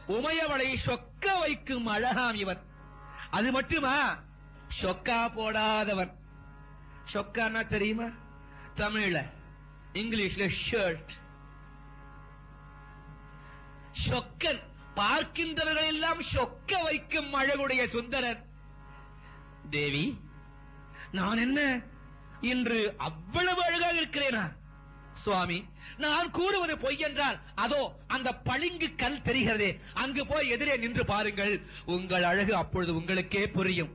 உமையவளை சொக்க வைக்கும் அழகாம் இவன் அது மட்டுமா சொக்கா போடாதவன் சொக்கான்னா தெரியுமா தமிழ்ல இங்கிலீஷ்ல ஷர்ட் சொக்கன் பார்க்கின்றவர்கள் எல்லாம் சொக்க வைக்கும் அழகுடைய சுந்தரன் தேவி நான் என்ன இன்று அவ்வளவு அழகாக இருக்கிறேனா சுவாமி நான் கூறுவது பொய் என்றால் அதோ அந்த பளிங்கு கல் தெரிகிறதே அங்கு போய் எதிரே நின்று பாருங்கள் உங்கள் அழகு அப்பொழுது உங்களுக்கே புரியும்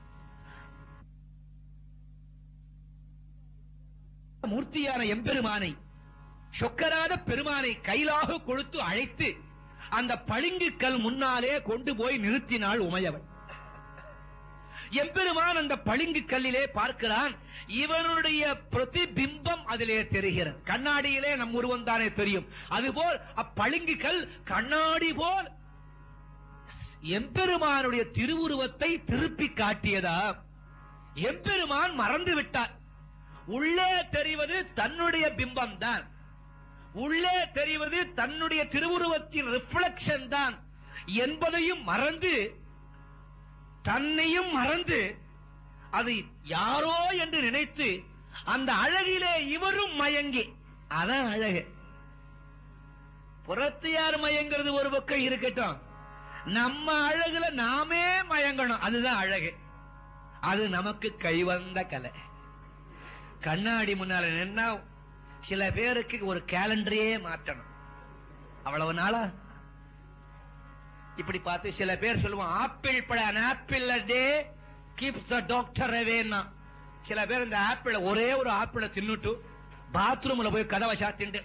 மூர்த்தியான எம்பெருமானை சொக்கராத பெருமானை கையிலாக கொடுத்து அழைத்து அந்த பளிங்கு கல் முன்னாலே கொண்டு போய் நிறுத்தினாள் உமையவன் எம்பெருமான் அந்த பளிங்கு கல்லிலே பார்க்கிறான் இவனுடைய பிரதிபிம்பம் அதிலே தெரிகிறது கண்ணாடியிலே நம் உருவம் தானே தெரியும் அதுபோல் அப்பளிங்கு கல் கண்ணாடி போல் எம்பெருமானுடைய திருவுருவத்தை திருப்பி காட்டியதா எம்பெருமான் மறந்து விட்டார் உள்ளே தெரிவது தன்னுடைய பிம்பம் தான் உள்ளே தெரிவது தன்னுடைய திருவுருவத்தின் ரிஃப்ளெக்ஷன் தான் என்பதையும் மறந்து தன்னையும் மறந்து அது யாரோ என்று நினைத்து அந்த அழகிலே இவரும் மயங்கி அதான் அழகு புறத்து யார் மயங்கிறது ஒரு பக்கம் இருக்கட்டும் நம்ம அழகுல நாமே மயங்கணும் அதுதான் அழகு அது நமக்கு கைவந்த கலை கண்ணாடி முன்னால நின்னா சில பேருக்கு ஒரு கேலண்டரையே மாற்றணும் அவ்வளவு நாளா இப்படி பார்த்து சில பேர் சொல்லுவான் ஆப்பிள் பழம் apple day keeps the doctor அவேன்னா சில பேர் இந்த ஆப்பிள ஒரே ஒரு ஆப்பிள தின்னுட்டு பாத்ரூம்ல போய் கதவை சாத்திண்டு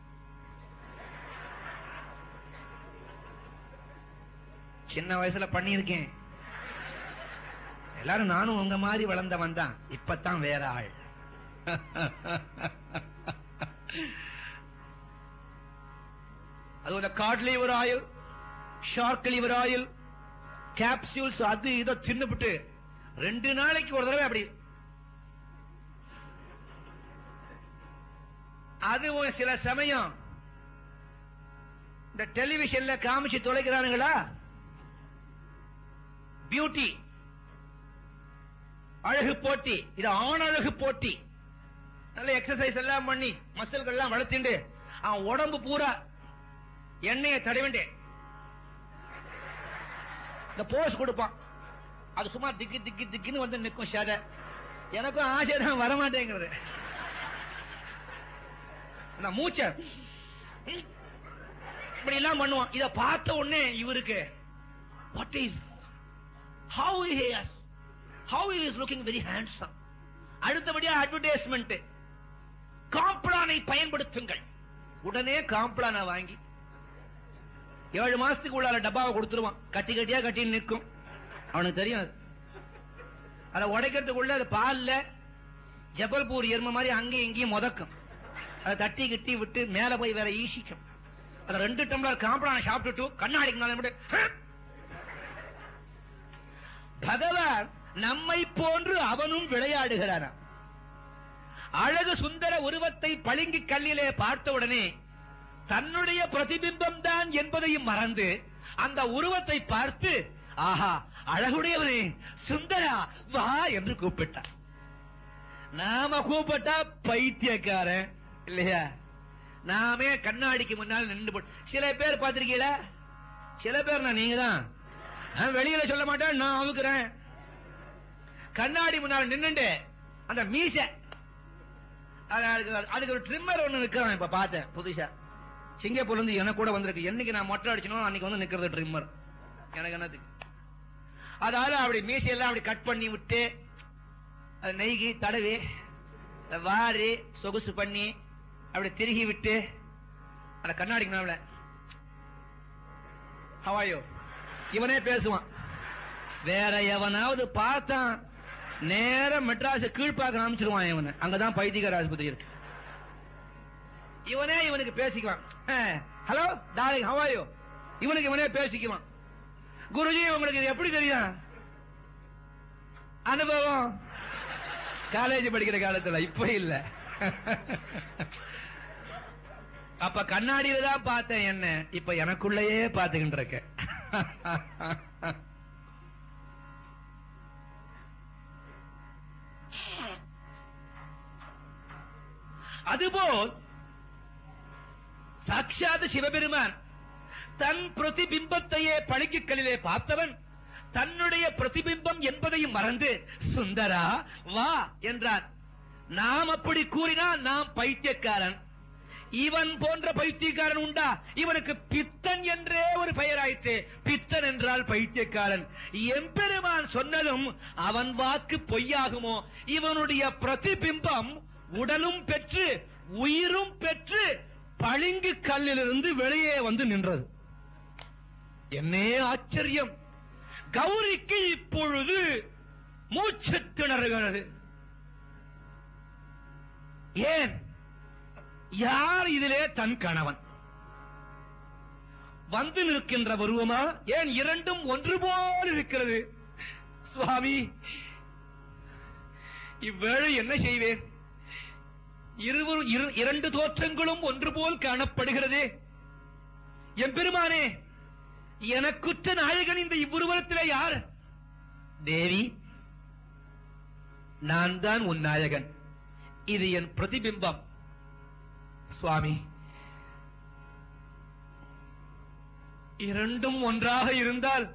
சின்ன வயசுல பண்ணியிருக்கேன் எல்லாரும் நானும் உங்க மாதிரி வளர்ந்தவன் தான் இப்பதான் வேற ஆள் அது cod liver oil shark liver oil capsules அது இதை தின்னுபிட்டு ரெண்டு நாளைக்கு ஒரு தடவை அப்படி அது ஒரு சில சமயம் இந்த டெலிவிஷன்ல காமிச்சு தொலைக்கிறானுங்களா பியூட்டி அழகு போட்டி இது ஆண் அழகு போட்டி நல்ல எக்ஸசைஸ் எல்லாம் பண்ணி மசில்கள் எல்லாம் வளர்த்திண்டு அவன் உடம்பு பூரா எண்ணெயை தடவிண்டு இந்த போஸ் கொடுப்பான் அது சும்மா திக்கு திக்கு திக்குன்னு வந்து நிற்கும் ஷத எனக்கும் ஆசை தான் வரமாட்டேங்கிறது இந்த மூச்ச இப்படி எல்லாம் பண்ணுவான் இத பார்த்த உடனே இவருக்கு what is how he's how is looking very handsome அடுத்தபடியா அட்வர்டைஸ்மெண்ட் காம்ப்ளானை பயன்படுத்துங்கள் உடனே காம்ப்ளானை வாங்கி ஏழு மாசத்துக்கு உள்ளார டப்பாவை கொடுத்துருவான் கட்டி கட்டியா கட்டி நிற்கும் அவனுக்கு தெரியும் அது அதை உடைக்கிறதுக்குள்ள அது பால்ல ஜபல்பூர் எருமை மாதிரி அங்கேயும் இங்கேயும் முதக்கும் அதை தட்டி கிட்டி விட்டு மேல போய் வேற ஈசிக்கும் அதை ரெண்டு டம்ளர் காம்பளான சாப்பிட்டுட்டு கண்ணாடிக்கு மேல விட்டு பகவான் நம்மை போன்று அவனும் விளையாடுகிறானாம் அழகு சுந்தர உருவத்தை பளிங்கு கல்லிலே பார்த்தவுடனே தன்னுடைய பிரதிபிம்பம் தான் என்பதையும் மறந்து அந்த உருவத்தை பார்த்து ஆஹா அழகுடையவனே சுந்தரா வா என்று கூப்பிட்டார் நாம கூப்பிட்டா பைத்தியக்காரன் இல்லையா நாமே கண்ணாடிக்கு முன்னால் நின்று போட்டு சில பேர் பார்த்திருக்கீங்களா சில பேர் நான் நீங்க தான் நான் வெளியில சொல்ல மாட்டேன் நான் அவுக்குறேன் கண்ணாடி முன்னால் நின்னுண்டு அந்த மீச அது- அதுக்கு அதுக்கு ஒரு ட்ரிம்மர் ஒண்ணு நிக்கிறான் இப்ப பார்த்தேன் புதுசா சிங்கப்பூர்ல இருந்து எனக்கு கூட வந்திருக்கு என்னைக்கு நான் மொட்டை அடிச்சனோ அன்னைக்கு வந்து நிக்கிறது ட்ரிம்மர் எனக்கு என்னத்துக்கு அதாவது அப்படி மீசையெல்லாம் அப்படி கட் பண்ணி விட்டு அது நெய்கி தடவி அதை வாரி சொகுசு பண்ணி அப்படி திருகி விட்டு அந்த கண்ணாடிக்கு நாவல ஹவாயோ இவனே பேசுவான் வேற எவனாவது பார்த்தான் நேரம் மெட்ராஸ் கீழ்ப்பாக்க காமிச்சிருவான் இவனை அங்கதான் பைத்தியக்கார ஆஸ்பத்திரி இருக்கு இவனே இவனுக்கு பேசிக்குவான் ஹலோ டார்லிங் ஹவாயோ இவனுக்கு இவனே பேசிக்குவான் குருஜி உங்களுக்கு இது எப்படி தெரியும் அனுபவம் காலேஜ் படிக்கிற காலத்துல இப்ப இல்ல அப்ப கண்ணாடியில தான் பார்த்தேன் என்ன இப்ப எனக்குள்ளேயே பாத்துக்கிட்டு இருக்கேன் அதுபோல் சாட்சாத் சிவபெருமான் தன் பிரதிபிம்பத்தையே பளிங்குக்கல்லிலே பார்த்தவன் தன்னுடைய பிரதிபிம்பம் என்பதையும் மறந்து சுந்தரா வா என்றார் நாம் அப்படி கூறினால் நாம் பைத்தியக்காரன் இவன் போன்ற பைத்தியக்காரன் உண்டா இவனுக்கு பித்தன் என்றே ஒரு பெயராயிற்று பித்தன் என்றால் பைத்தியக்காரன் எம்பெருமான் சொன்னதும் அவன் வாக்கு பொய்யாகுமோ இவனுடைய பிரதிபிம்பம் உடலும் பெற்று உயிரும் பெற்று பளிங்கு கல்லிலிருந்து வெளியே வந்து நின்றது என்னே ஆச்சரியம் கௌரிக்கு இப்பொழுது மூச்சு திணறுகிறது ஏன் யார் இதிலே தன் கணவன் வந்து நிற்கின்ற உருவமா ஏன் இரண்டும் ஒன்று போல் இருக்கிறது சுவாமி இவ்வேளை என்ன செய்வேன் இருவர் இரு- இரண்டு தோற்றங்களும் ஒன்று போல் காணப்படுகிறதே எம்பெருமானே எனக்குற்ற நாயகன் இந்த இவ்வுருவத்திலே யார் தேவி நான் தான் உன் நாயகன் இது என் பிரதிபிம்பம் சுவாமி இரண்டும் ஒன்றாக இருந்தால்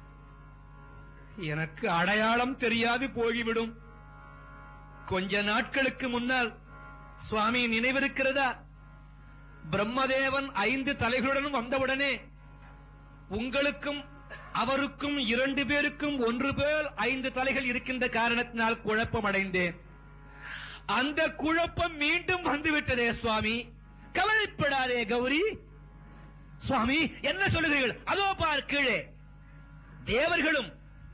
எனக்கு அடையாளம் தெரியாது போகிவிடும் கொஞ்ச நாட்களுக்கு முன்னால் சுவாமி நினைவிருக்கிறதா பிரம்மதேவன் ஐந்து தலைகளுடன் வந்தவுடனே உங்களுக்கும் அவருக்கும் இரண்டு பேருக்கும் ஒன்று பேர் ஐந்து தலைகள் இருக்கின்ற காரணத்தினால் குழப்பம் அடைந்தேன் அந்த குழப்பம் மீண்டும் வந்துவிட்டதே சுவாமி கவலைப்படாதே கௌரி சுவாமி என்ன சொல்லுகிறீர்கள் அதோ பார் கீழே தேவர்களும்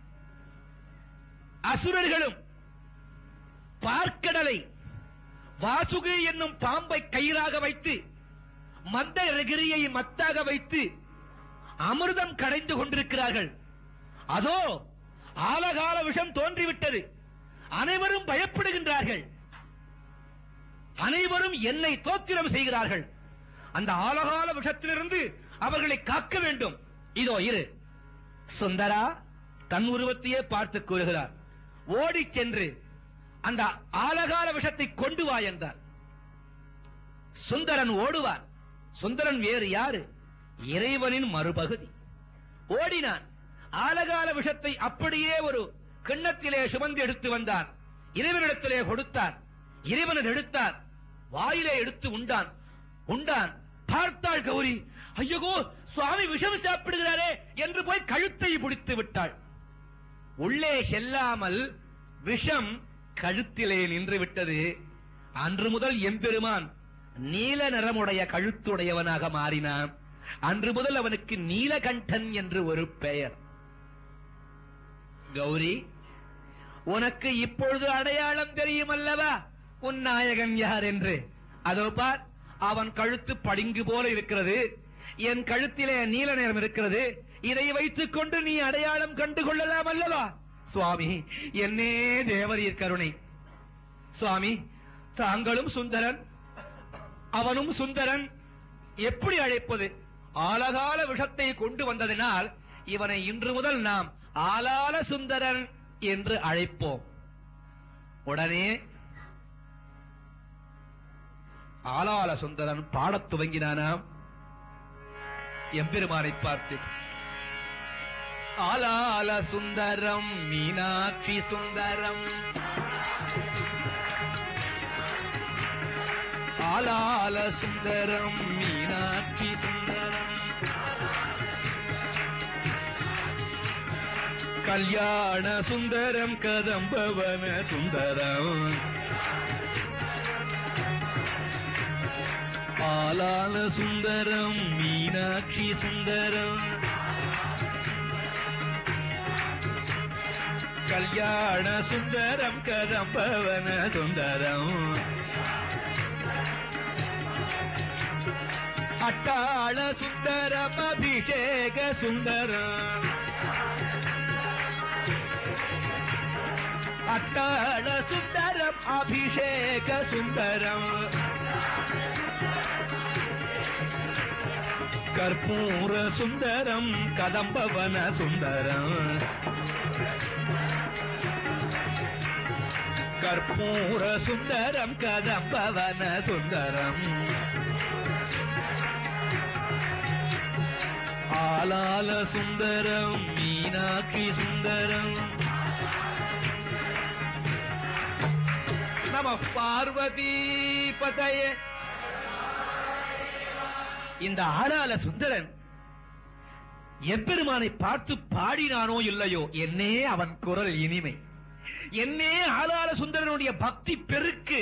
அசுரர்களும் பார்க்கடலை வாசுகி என்னும் பாம்பை கயிறாக வைத்து மந்தகிரியை மத்தாக வைத்து அமிர்தம் கடைந்து கொண்டிருக்கிறார்கள் அதோ ஆலகால விஷம் தோன்றிவிட்டது அனைவரும் பயப்படுகின்றார்கள் அனைவரும் என்னை தோத்திரம் செய்கிறார்கள் அந்த ஆலகால விஷத்திலிருந்து அவர்களை காக்க வேண்டும் இதோ இரு சுந்தரா தன் உருவத்தையே பார்த்து கூறுகிறார் ஓடிச் சென்று அந்த ஆலகால விஷத்தை கொண்டு வா என்றார் சுந்தரன் ஓடுவான் சுந்தரன் வேறு யாரு இறைவனின் மறுபகுதி ஓடினான் ஆலகால விஷத்தை அப்படியே ஒரு கிண்ணத்திலே சுமந்து எடுத்து வந்தார் இறைவனிடத்திலே கொடுத்தார் இறைவன் எடுத்தார் வாயிலே எடுத்து உண்டான் உண்டான் பார்த்தாள் கௌரி ஐயோ சுவாமி விஷம் சாப்பிடுகிறாரே என்று போய் கழுத்தை பிடித்து விட்டாள் உள்ளே செல்லாமல் விஷம் கழுத்திலே நின்று விட்டது அன்று முதல் எம்பெருமான் நீல நிறமுடைய கழுத்துடையவனாக மாறினான் அன்று முதல் அவனுக்கு நீலகண்டன் என்று ஒரு பெயர் கௌரி உனக்கு இப்பொழுது அடையாளம் தெரியும் அல்லவா உன் நாயகன் யார் என்று அதோ பார் அவன் கழுத்து பளிங்கு போல இருக்கிறது என் கழுத்திலே நீல நிறம் இருக்கிறது இதை வைத்துக் கொண்டு நீ அடையாளம் கண்டு கொள்ளலாம் அல்லவா சுவாமி என்னே தேவரீர் கருணை சுவாமி தாங்களும் சுந்தரன் அவனும் சுந்தரன் எப்படி அழைப்பது ஆலகால விஷத்தை கொண்டு வந்ததினால் இவனை இன்று முதல் நாம் ஆலால சுந்தரன் என்று அழைப்போம் உடனே ஆலால சுந்தரன் பாடத் துவங்கினானாம் எம்பெருமானை பார்த்து ஆலால சுந்தரம் மீனாட்சி சுந்தரம் ஆலால சுந்தரம் மீனாட்சி சுந்தரம் கல்யாண சுந்தரம் கதம்பவன சுந்தரம் ஆலால சுந்தரம் மீனாட்சி சுந்தரம் கல்யாண சுந்தரம் கதம்பவன சுந்தரம் அட்டாள சுந்தரம் அபிஷேக சுந்தரம் அட்டாள சுந்தரம் அபிஷேக சுந்தரம் கற்பூர சுந்தரம் கதம்பவன சுந்தரம் கற்பூர சுந்தரம் கதம்பவன சுந்தரம் ஆலால சுந்தரம் மீனாட்சி சுந்தரம் நம பார்வதி பதயே இந்த ஆளால சுந்தரன் எம்பெருமானை பார்த்து பாடினானோ இல்லையோ என்னே அவன் குரல் இனிமை என்னே ஆளால சுந்தரனுடைய பக்தி பெருக்கு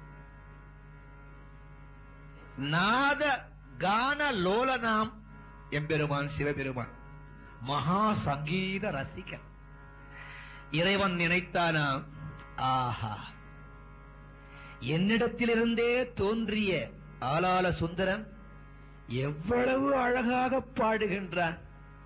நாத கான லோலனாம் எம்பெருமான் சிவபெருமான் மகா சங்கீத ரசிகன் இறைவன் நினைத்தானாம் ஆஹா என்னிடத்திலிருந்தே தோன்றிய ஆளால சுந்தரன் எவ்வளவு அழகாக பாடுகின்றான்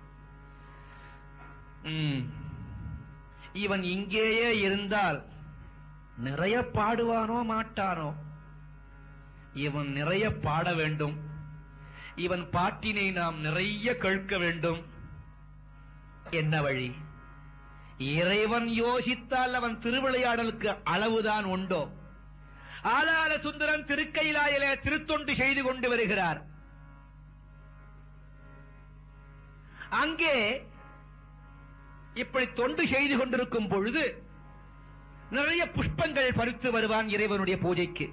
ம். இவன் இங்கேயே இருந்தால் நிறைய பாடுவானோ மாட்டானோ இவன் நிறைய பாட வேண்டும் இவன் பாட்டினை நாம் நிறைய கேட்க வேண்டும் என்ன வழி இறைவன் யோசித்தால் அவன் திருவிளையாடலுக்கு அளவுதான் உண்டோ ஆலால சுந்தரன் திருக்கையிலாயிலே திருத்தொண்டு செய்து கொண்டு வருகிறார் அங்கே இப்படி தொண்டு செய்து கொண்டிருக்கும் பொழுது நிறைய புஷ்பங்கள் பறித்து வருவான் இறைவனுடைய பூஜைக்கு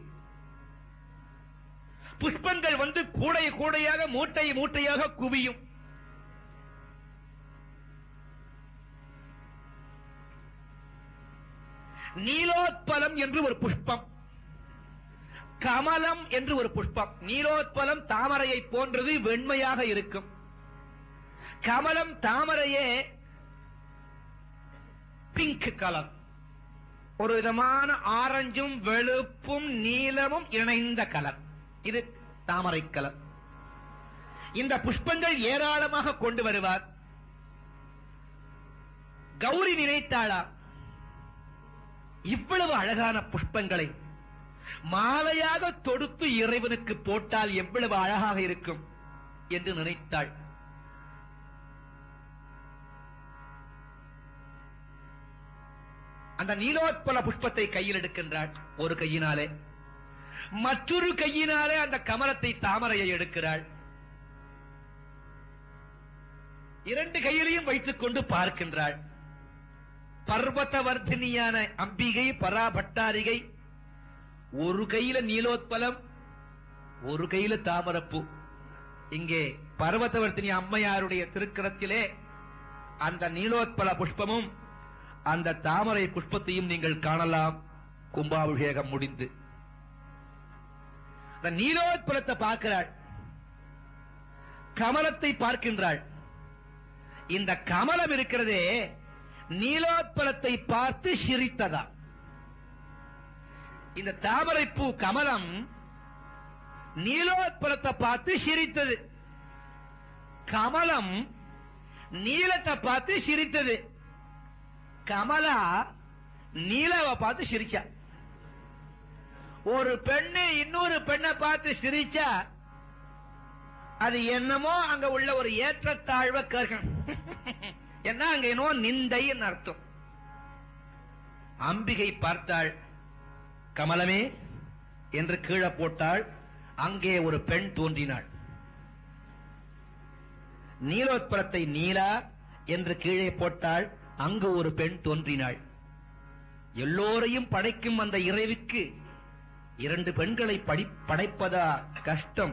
புஷ்பங்கள் வந்து கூடை கூடையாக மூட்டை மூட்டையாக குவியும் நீலோத்பலம் என்று ஒரு புஷ்பம் கமலம் என்று ஒரு புஷ்பம் நீலோத்பலம் தாமரையை போன்றது வெண்மையாக இருக்கும் கமலம் தாமரையே பிங்க் கலர் ஒரு விதமான ஆரஞ்சும் வெளுப்பும் நீலமும் இணைந்த கலர் இது தாமரை கலர் இந்த புஷ்பங்கள் ஏராளமாக கொண்டு வருவார் கௌரி நினைத்தாளா இவ்வளவு அழகான புஷ்பங்களை மாலையாக தொடுத்து இறைவனுக்கு போட்டால் எவ்வளவு அழகாக இருக்கும் என்று நினைத்தாள் அந்த நீலோத்பல புஷ்பத்தை கையில் எடுக்கின்றாள் ஒரு கையினாலே மற்றொரு கையினாலே அந்த கமலத்தை தாமரையை எடுக்கிறாள் இரண்டு கையிலையும் வைத்துக் கொண்டு பார்க்கின்றாள் பர்வதவர்தினியான அம்பிகை பராபட்டாரிகை ஒரு கையில நீலோத்பலம் ஒரு கையில தாமரப்பூ இங்கே பர்வதவர்த்தினி அம்மையாருடைய திருக்கரத்திலே அந்த நீலோத்பல புஷ்பமும் அந்த தாமரை புஷ்பத்தையும் நீங்கள் காணலாம் கும்பாபிஷேகம் முடிந்து அந்த நீலோத்பலத்தை பார்க்கிறாள் கமலத்தை பார்க்கின்றாள் இந்த கமலம் இருக்கிறதே நீலோத்பலத்தை பார்த்து சிரித்ததா இந்த தாமரைப்பூ கமலம் நீலோத்பலத்தை பார்த்து சிரித்தது கமலம் நீலத்தை பார்த்து சிரித்தது கமலா நீலவை பார்த்து சிரிச்சா ஒரு பெண்ணு இன்னொரு பெண்ணை பார்த்து சிரிச்சா அது என்னமோ அங்க உள்ள ஒரு ஏற்றத்தாழ்வ கருகம் என்ன அங்க என்னவோ நிந்தைன்னு அர்த்தம் அம்பிகை பார்த்தாள் கமலமே என்று கீழே போட்டாள் அங்கே ஒரு பெண் தோன்றினாள் நீலோத்பலத்தை நீலா என்று கீழே போட்டாள் அங்கு ஒரு பெண் தோன்றினாள் எல்லோரையும் படைக்கும் அந்த இறைவுக்கு இரண்டு பெண்களை படி படைப்பதா கஷ்டம்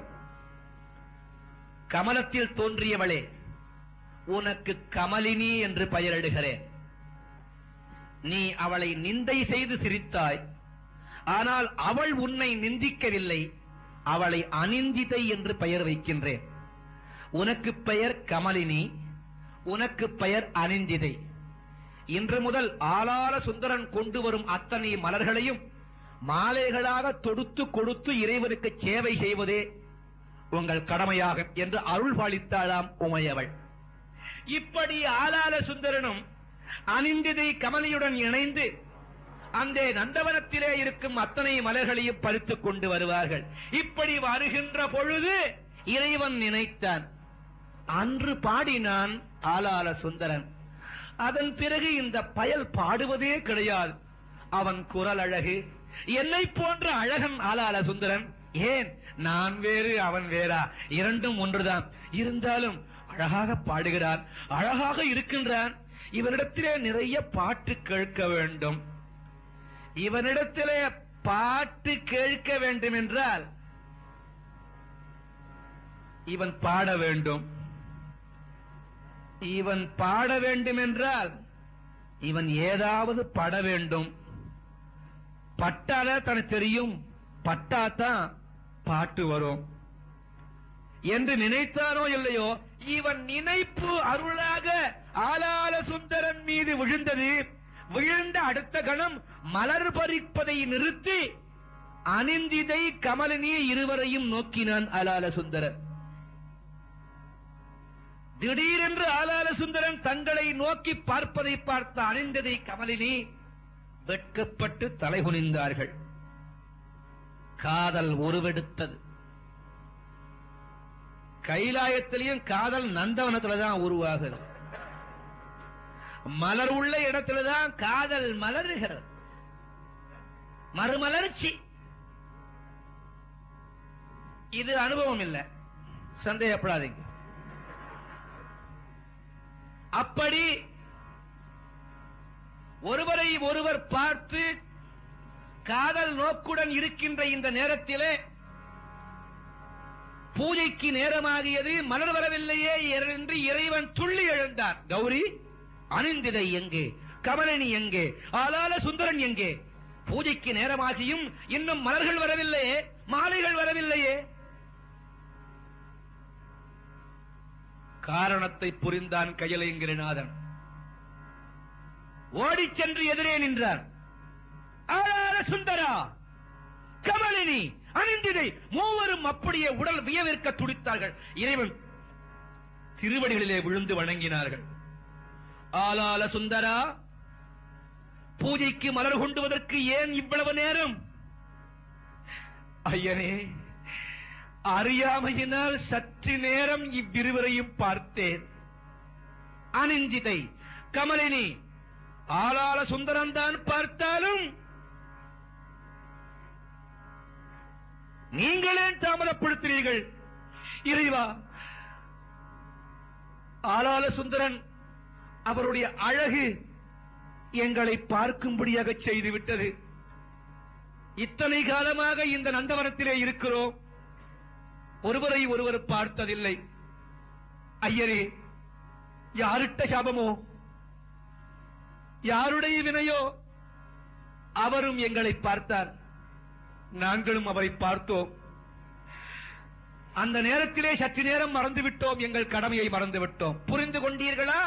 கமலத்தில் தோன்றியவளே உனக்கு கமலினி என்று பெயரிடுகிறேன் நீ அவளை நிந்தை செய்து சிரித்தாய் ஆனால் அவள் உன்னை நிந்திக்கவில்லை அவளை அனிந்திதை என்று பெயர் வைக்கின்றேன் உனக்கு பெயர் கமலினி உனக்கு பெயர் அனிந்திதை இன்று முதல் ஆளாள சுந்தரன் கொண்டு வரும் அத்தனை மலர்களையும் மாலைகளாக தொடுத்து கொடுத்து இறைவனுக்கு சேவை செய்வதே உங்கள் கடமையாகும் என்று அருள் பாலித்தாளாம் உமையவள் இப்படி ஆளாள சுந்தரனும் அனிந்திதை கமலியுடன் இணைந்து அந்த நந்தவனத்திலே இருக்கும் அத்தனை மலர்களையும் பறித்துக் கொண்டு வருவார்கள் இப்படி வருகின்ற பொழுது இறைவன் நினைத்தான் அன்று பாடினான் ஆலால சுந்தரன் அதன் பிறகு இந்த பயல் பாடுவதே கிடையாது அவன் குரல் அழகு என்னை போன்ற அழகன் ஆலால சுந்தரன் ஏன் நான் வேறு அவன் வேறா இரண்டும் ஒன்றுதான் இருந்தாலும் அழகாக பாடுகிறான் அழகாக இருக்கின்றான் இவனிடத்திலே நிறைய பாட்டு கேட்க வேண்டும் இவனிடத்திலே பாட்டு கேட்க வேண்டும் என்றால் இவன் பாட வேண்டும் இவன் பாட வேண்டும் என்றால் இவன் ஏதாவது பட வேண்டும் பட்டால தனக்கு தெரியும் பட்டாதான் பாட்டு வரும் என்று நினைத்தானோ இல்லையோ இவன் நினைப்பு அருளாக ஆலால சுந்தரன் மீது விழுந்தது விழுந்த அடுத்த கணம் மலர் பறிப்பதை நிறுத்தி அனிந்திதை கமலினி இருவரையும் நோக்கினான் ஆலால சுந்தரன் திடீரென்று ஆலால சுந்தரன் தங்களை நோக்கி பார்ப்பதை பார்த்த அணிந்ததை கமலினி வெட்கப்பட்டு தலைகுனிந்தார்கள் காதல் உருவெடுத்தது கைலாயத்திலையும் காதல் நந்தவனத்துல தான் உருவாகுது மலர் உள்ள இடத்துல தான் காதல் மலருகிறது மறுமலர்ச்சி இது அனுபவம் இல்லை சந்தேகப்படாதீங்க அப்படி ஒருவரை ஒருவர் பார்த்து காதல் நோக்குடன் இருக்கின்ற இந்த நேரத்திலே பூஜைக்கு நேரமாகியது மலர் வரவில்லையே என்று இறைவன் துள்ளி எழுந்தார் கௌரி அணிந்திதை எங்கே கமலினி எங்கே ஆளால சுந்தரன் எங்கே பூஜைக்கு நேரமாகியும் இன்னும் மலர்கள் வரவில்லையே மாலைகள் வரவில்லையே காரணத்தை புரிந்தான் கையலைங்கிரநாதன் ஓடிச் சென்று எதிரே நின்றார் ஆளால சுந்தரா கமலினி அணிந்திதை மூவரும் அப்படியே உடல் வியவிற்க துடித்தார்கள் இறைவன் திருவடிகளிலே விழுந்து வணங்கினார்கள் ஆலால சுந்தரா பூஜைக்கு மலர் கொண்டுவதற்கு ஏன் இவ்வளவு நேரம் ஐயனே அறியாமையினால் சற்று நேரம் இவ்விருவரையும் பார்த்தேன் அனிந்திதை கமலினி ஆளால சுந்தரம் தான் பார்த்தாலும் நீங்களே தாமதப்படுத்தினீர்கள் இறைவா ஆளால சுந்தரன் அவருடைய அழகு எங்களை பார்க்கும்படியாக செய்துவிட்டது இத்தனை காலமாக இந்த நந்தவனத்திலே இருக்கிறோம் ஒருவரை ஒருவர் பார்த்ததில்லை ஐயரே யாரிட்ட சாபமோ யாருடைய வினையோ அவரும் எங்களை பார்த்தார் நாங்களும் அவரை பார்த்தோம் அந்த நேரத்திலே சற்று நேரம் மறந்து விட்டோம் எங்கள் கடமையை மறந்து விட்டோம் புரிந்து கொண்டீர்களா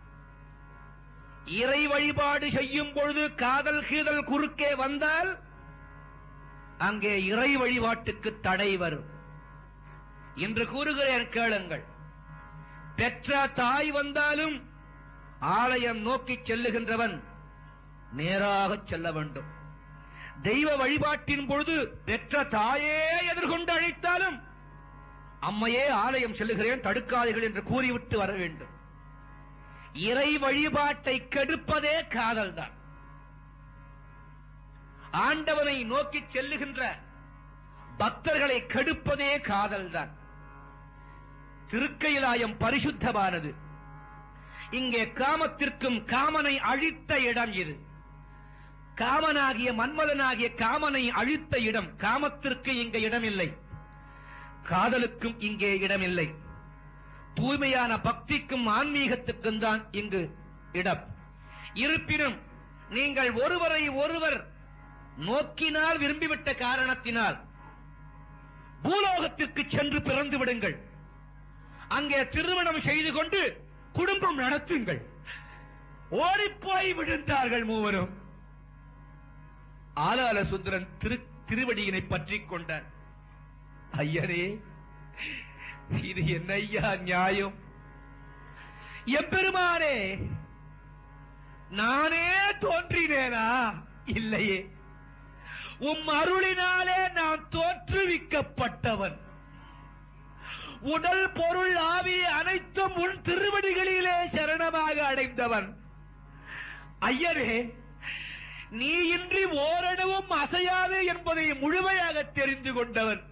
இறை வழிபாடு செய்யும் பொழுது காதல் கீதல் குறுக்கே வந்தால் அங்கே இறை வழிபாட்டுக்கு தடை வரும் என்று கூறுகிறேன் கேளுங்கள் பெற்ற தாய் வந்தாலும் ஆலயம் நோக்கி செல்லுகின்றவன் நேராக செல்ல வேண்டும் தெய்வ வழிபாட்டின் பொழுது பெற்ற தாயே எதிர்கொண்டு அழைத்தாலும் அம்மையே ஆலயம் செல்லுகிறேன் தடுக்காதீர்கள் என்று கூறிவிட்டு வர வேண்டும் இறை வழிபாட்டை கெடுப்பதே காதல்தான் ஆண்டவனை நோக்கி செல்லுகின்ற பக்தர்களை கெடுப்பதே காதல்தான் திருக்கையிலாயம் பரிசுத்தமானது இங்கே காமத்திற்கும் காமனை அழித்த இடம் இது காமனாகிய மன்மதனாகிய காமனை அழித்த இடம் காமத்திற்கு இங்கே இடமில்லை காதலுக்கும் இங்கே இடமில்லை தூய்மையான பக்திக்கும் ஆன்மீகத்துக்கும் தான் இங்கு இடம் இருப்பினும் நீங்கள் ஒருவரை ஒருவர் நோக்கினால் விரும்பிவிட்ட காரணத்தினால் பூலோகத்திற்கு சென்று பிறந்து விடுங்கள் அங்கே திருமணம் செய்து கொண்டு குடும்பம் நடத்துங்கள் ஓடிப்போய் விழுந்தார்கள் மூவரும் ஆலால சுந்தரன் திரு திருவடியினை பற்றிக் கொண்டார் ஐயரே இது என்ன ஐயா நியாயம் எம்பெருமானே நானே தோன்றினேனா இல்லையே உம் அருளினாலே நான் தோற்றுவிக்கப்பட்டவன் உடல் பொருள் ஆவி அனைத்தும் உன் திருவடிகளிலே சரணமாக அடைந்தவன் ஐயரே நீ இன்றி ஓரளவும் அசையாது என்பதை முழுமையாக தெரிந்து கொண்டவன்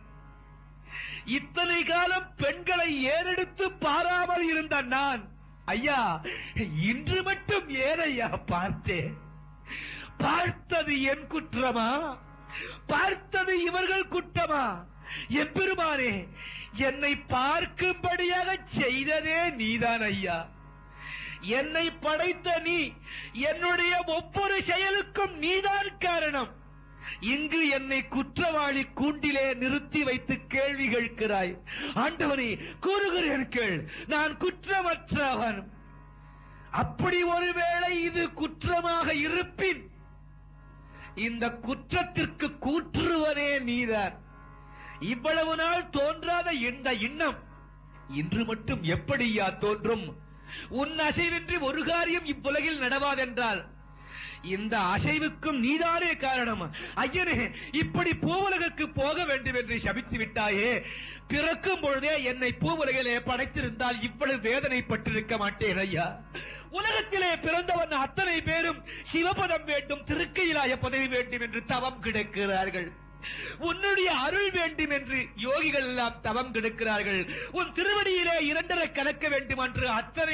இத்தனை காலம் பெண்களை ஏறெடுத்து பாராமல் இருந்த நான் ஐயா இன்று மட்டும் ஏனையா பார்த்தேன் பார்த்தது என் குற்றமா பார்த்தது இவர்கள் குற்றமா எம்பெருமானே என்னை பார்க்கும்படியாக செய்ததே நீதான் ஐயா என்னை படைத்த நீ என்னுடைய ஒவ்வொரு செயலுக்கும் நீதான் காரணம் இங்கு என்னை குற்றவாளி கூண்டிலே நிறுத்தி வைத்து கேள்வி கேட்கிறாய் ஆண்டவனே கூறுகிறேன் கேள் நான் குற்றமற்றவன் அப்படி ஒருவேளை இது குற்றமாக இருப்பின் இந்த குற்றத்திற்கு கூற்றுவனே நீதான் இவ்வளவு நாள் தோன்றாத இந்த எண்ணம் இன்று மட்டும் எப்படியா தோன்றும் உன் அசைவின்றி ஒரு காரியம் இவ்வுலகில் நடவாதென்றால் இந்த அசைவுக்கும் நீதானே காரணம் ஐயனே இப்படி பூவுலகுக்கு போக வேண்டும் என்று சபித்து விட்டாயே பிறக்கும் பொழுதே என்னை பூவுலகிலே படைத்திருந்தால் இவ்வளவு வேதனைப்பட்டிருக்க மாட்டேன் ஐயா உலகத்திலே பிறந்தவன் அத்தனை பேரும் சிவபதம் வேண்டும் திருக்கையிலாய பதவி வேண்டும் என்று தவம் கிடக்கிறார்கள் உன்னுடைய அருள் வேண்டும் என்று யோகிகள் எல்லாம் தவம் கிடக்கிறார்கள் உன் திருவடியிலே இரண்டரை கலக்க வேண்டும் என்று அத்தனை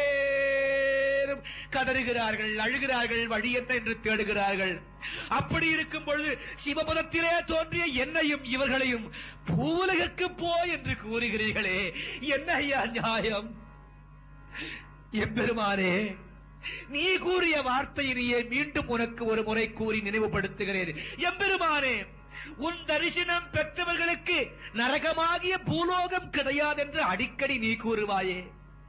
பேரும் கதறுகிறார்கள் அழுகிறார்கள் வழி என்ன என்று தேடுகிறார்கள் அப்படி இருக்கும் பொழுது சிவபதத்திலே தோன்றிய என்னையும் இவர்களையும் பூவுலகிற்கு போ என்று கூறுகிறீர்களே என்ன ஐயா நியாயம் எம்பெருமானே நீ கூறிய வார்த்தையிலேயே மீண்டும் உனக்கு ஒரு முறை கூறி நினைவுபடுத்துகிறேன் எம்பெருமானே உன் தரிசனம் பெற்றவர்களுக்கு நரகமாகிய பூலோகம் கிடையாது என்று அடிக்கடி நீ கூறுவாயே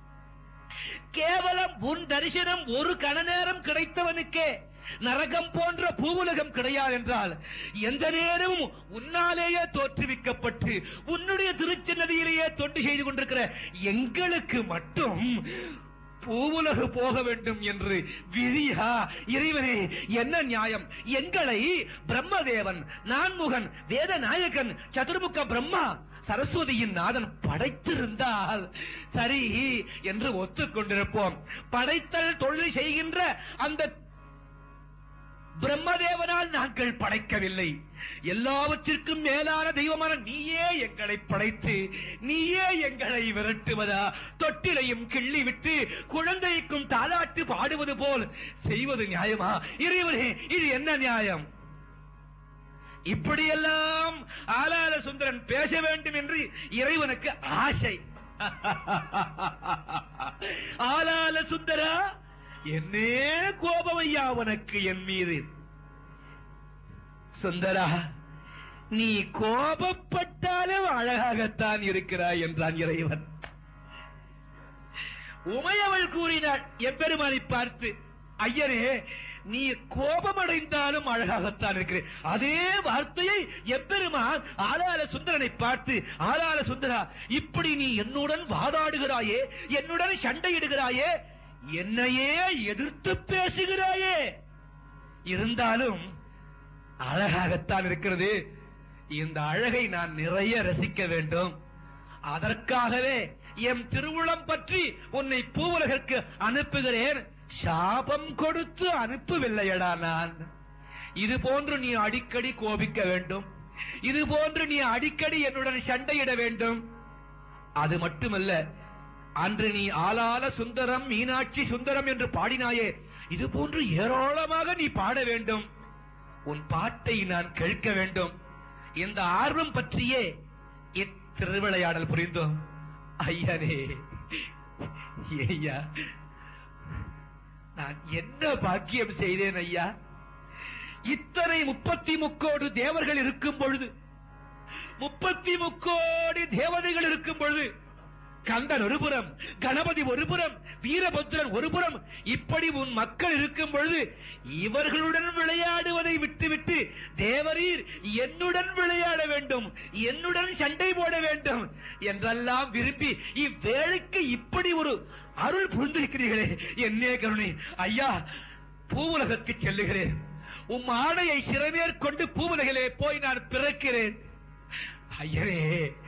கேவலம் உன் தரிசனம் ஒரு கண நேரம் கிடைத்தவனுக்கே நரகம் போன்ற பூவுலகம் கிடையாது என்றால் எந்த நேரமும் உன்னாலேயே தோற்றுவிக்கப்பட்டு உன்னுடைய திருச்சின்னதியிலேயே தொண்டு செய்து கொண்டிருக்கிற எங்களுக்கு மட்டும் பூவுலகு போக வேண்டும் என்று விதியா இறைவனே என்ன நியாயம் எங்களை பிரம்மதேவன் நான்முகன் வேத நாயகன் சதுர்முக பிரம்மா சரஸ்வதியின் நாதன் படைத்திருந்தால் சரி என்று ஒத்துக்கொண்டிருப்போம் படைத்தல் தொழில் செய்கின்ற அந்த பிரம்மதேவனால் நாங்கள் படைக்கவில்லை எல்லாவற்றிற்கும் மேலான தெய்வமான நீயே எங்களை படைத்து நீயே எங்களை விரட்டுவதா தொட்டிலையும் கிள்ளி விட்டு குழந்தைக்கும் தாலாட்டு பாடுவது போல் செய்வது நியாயமா இறைவனே இது என்ன நியாயம் இப்படியெல்லாம் ஆலால சுந்தரன் பேச வேண்டும் என்று இறைவனுக்கு ஆசை ஆலால சுந்தரா என்னே கோபம் ஐயா உனக்கு என் மீது சுந்தரா நீ கோபப்பட்டாலும் அழகாகத்தான் இருக்கிறாய் என்றான் இறைவன் உமையவள் கூறினாள் எம்பெருமானை பார்த்து ஐயரே நீ கோபமடைந்தாலும் அழகாகத்தான் இருக்கிறேன் அதே வார்த்தையை எப்பெருமான் ஆளால சுந்தரனை பார்த்து ஆளால சுந்தரா இப்படி நீ என்னுடன் வாதாடுகிறாயே என்னுடன் சண்டையிடுகிறாயே என்னையே எதிர்த்து பேசுகிறாயே இருந்தாலும் அழகாகத்தான் இருக்கிறது இந்த அழகை நான் நிறைய ரசிக்க வேண்டும் அதற்காகவே எம் திருவுளம் பற்றி உன்னை பூவுலகிற்கு அனுப்புகிறேன் சாபம் கொடுத்து அனுப்பவில்லையடா நான் இது போன்று நீ அடிக்கடி கோபிக்க வேண்டும் இது போன்று நீ அடிக்கடி என்னுடன் சண்டையிட வேண்டும் அது மட்டுமல்ல அன்று நீ ஆளால சுந்தரம் மீனாட்சி சுந்தரம் என்று பாடினாயே இது போன்று ஏராளமாக நீ பாட வேண்டும் உன் பாட்டை நான் கேட்க வேண்டும் இந்த ஆர்வம் பற்றியே இத்திருவிளையாடல் புரிந்தோம் ஐயனே ஐயா நான் என்ன பாக்கியம் செய்தேன் ஐயா இத்தனை முப்பத்தி முக்கோடு தேவர்கள் இருக்கும் பொழுது முப்பத்தி முக்கோடி தேவதைகள் இருக்கும் பொழுது கந்தன் ஒருபுறம் கணபதி ஒருபுறம் வீரபத்ரன் ஒருபுறம் இப்படி உன் மக்கள் இருக்கும் பொழுது இவர்களுடன் விளையாடுவதை விட்டுவிட்டு தேவரீர் என்னுடன் விளையாட வேண்டும் என்னுடன் சண்டை போட வேண்டும் என்றெல்லாம் விரும்பி இவ்வேளைக்கு இப்படி ஒரு அருள் புரிந்திருக்கிறீர்களே என்னே கருணை ஐயா பூவுலகக்கு செல்லுகிறேன் உம் ஆடையை சிறமேற்கொண்டு பூவுலகிலே போய் நான் பிறக்கிறேன் ஐயரே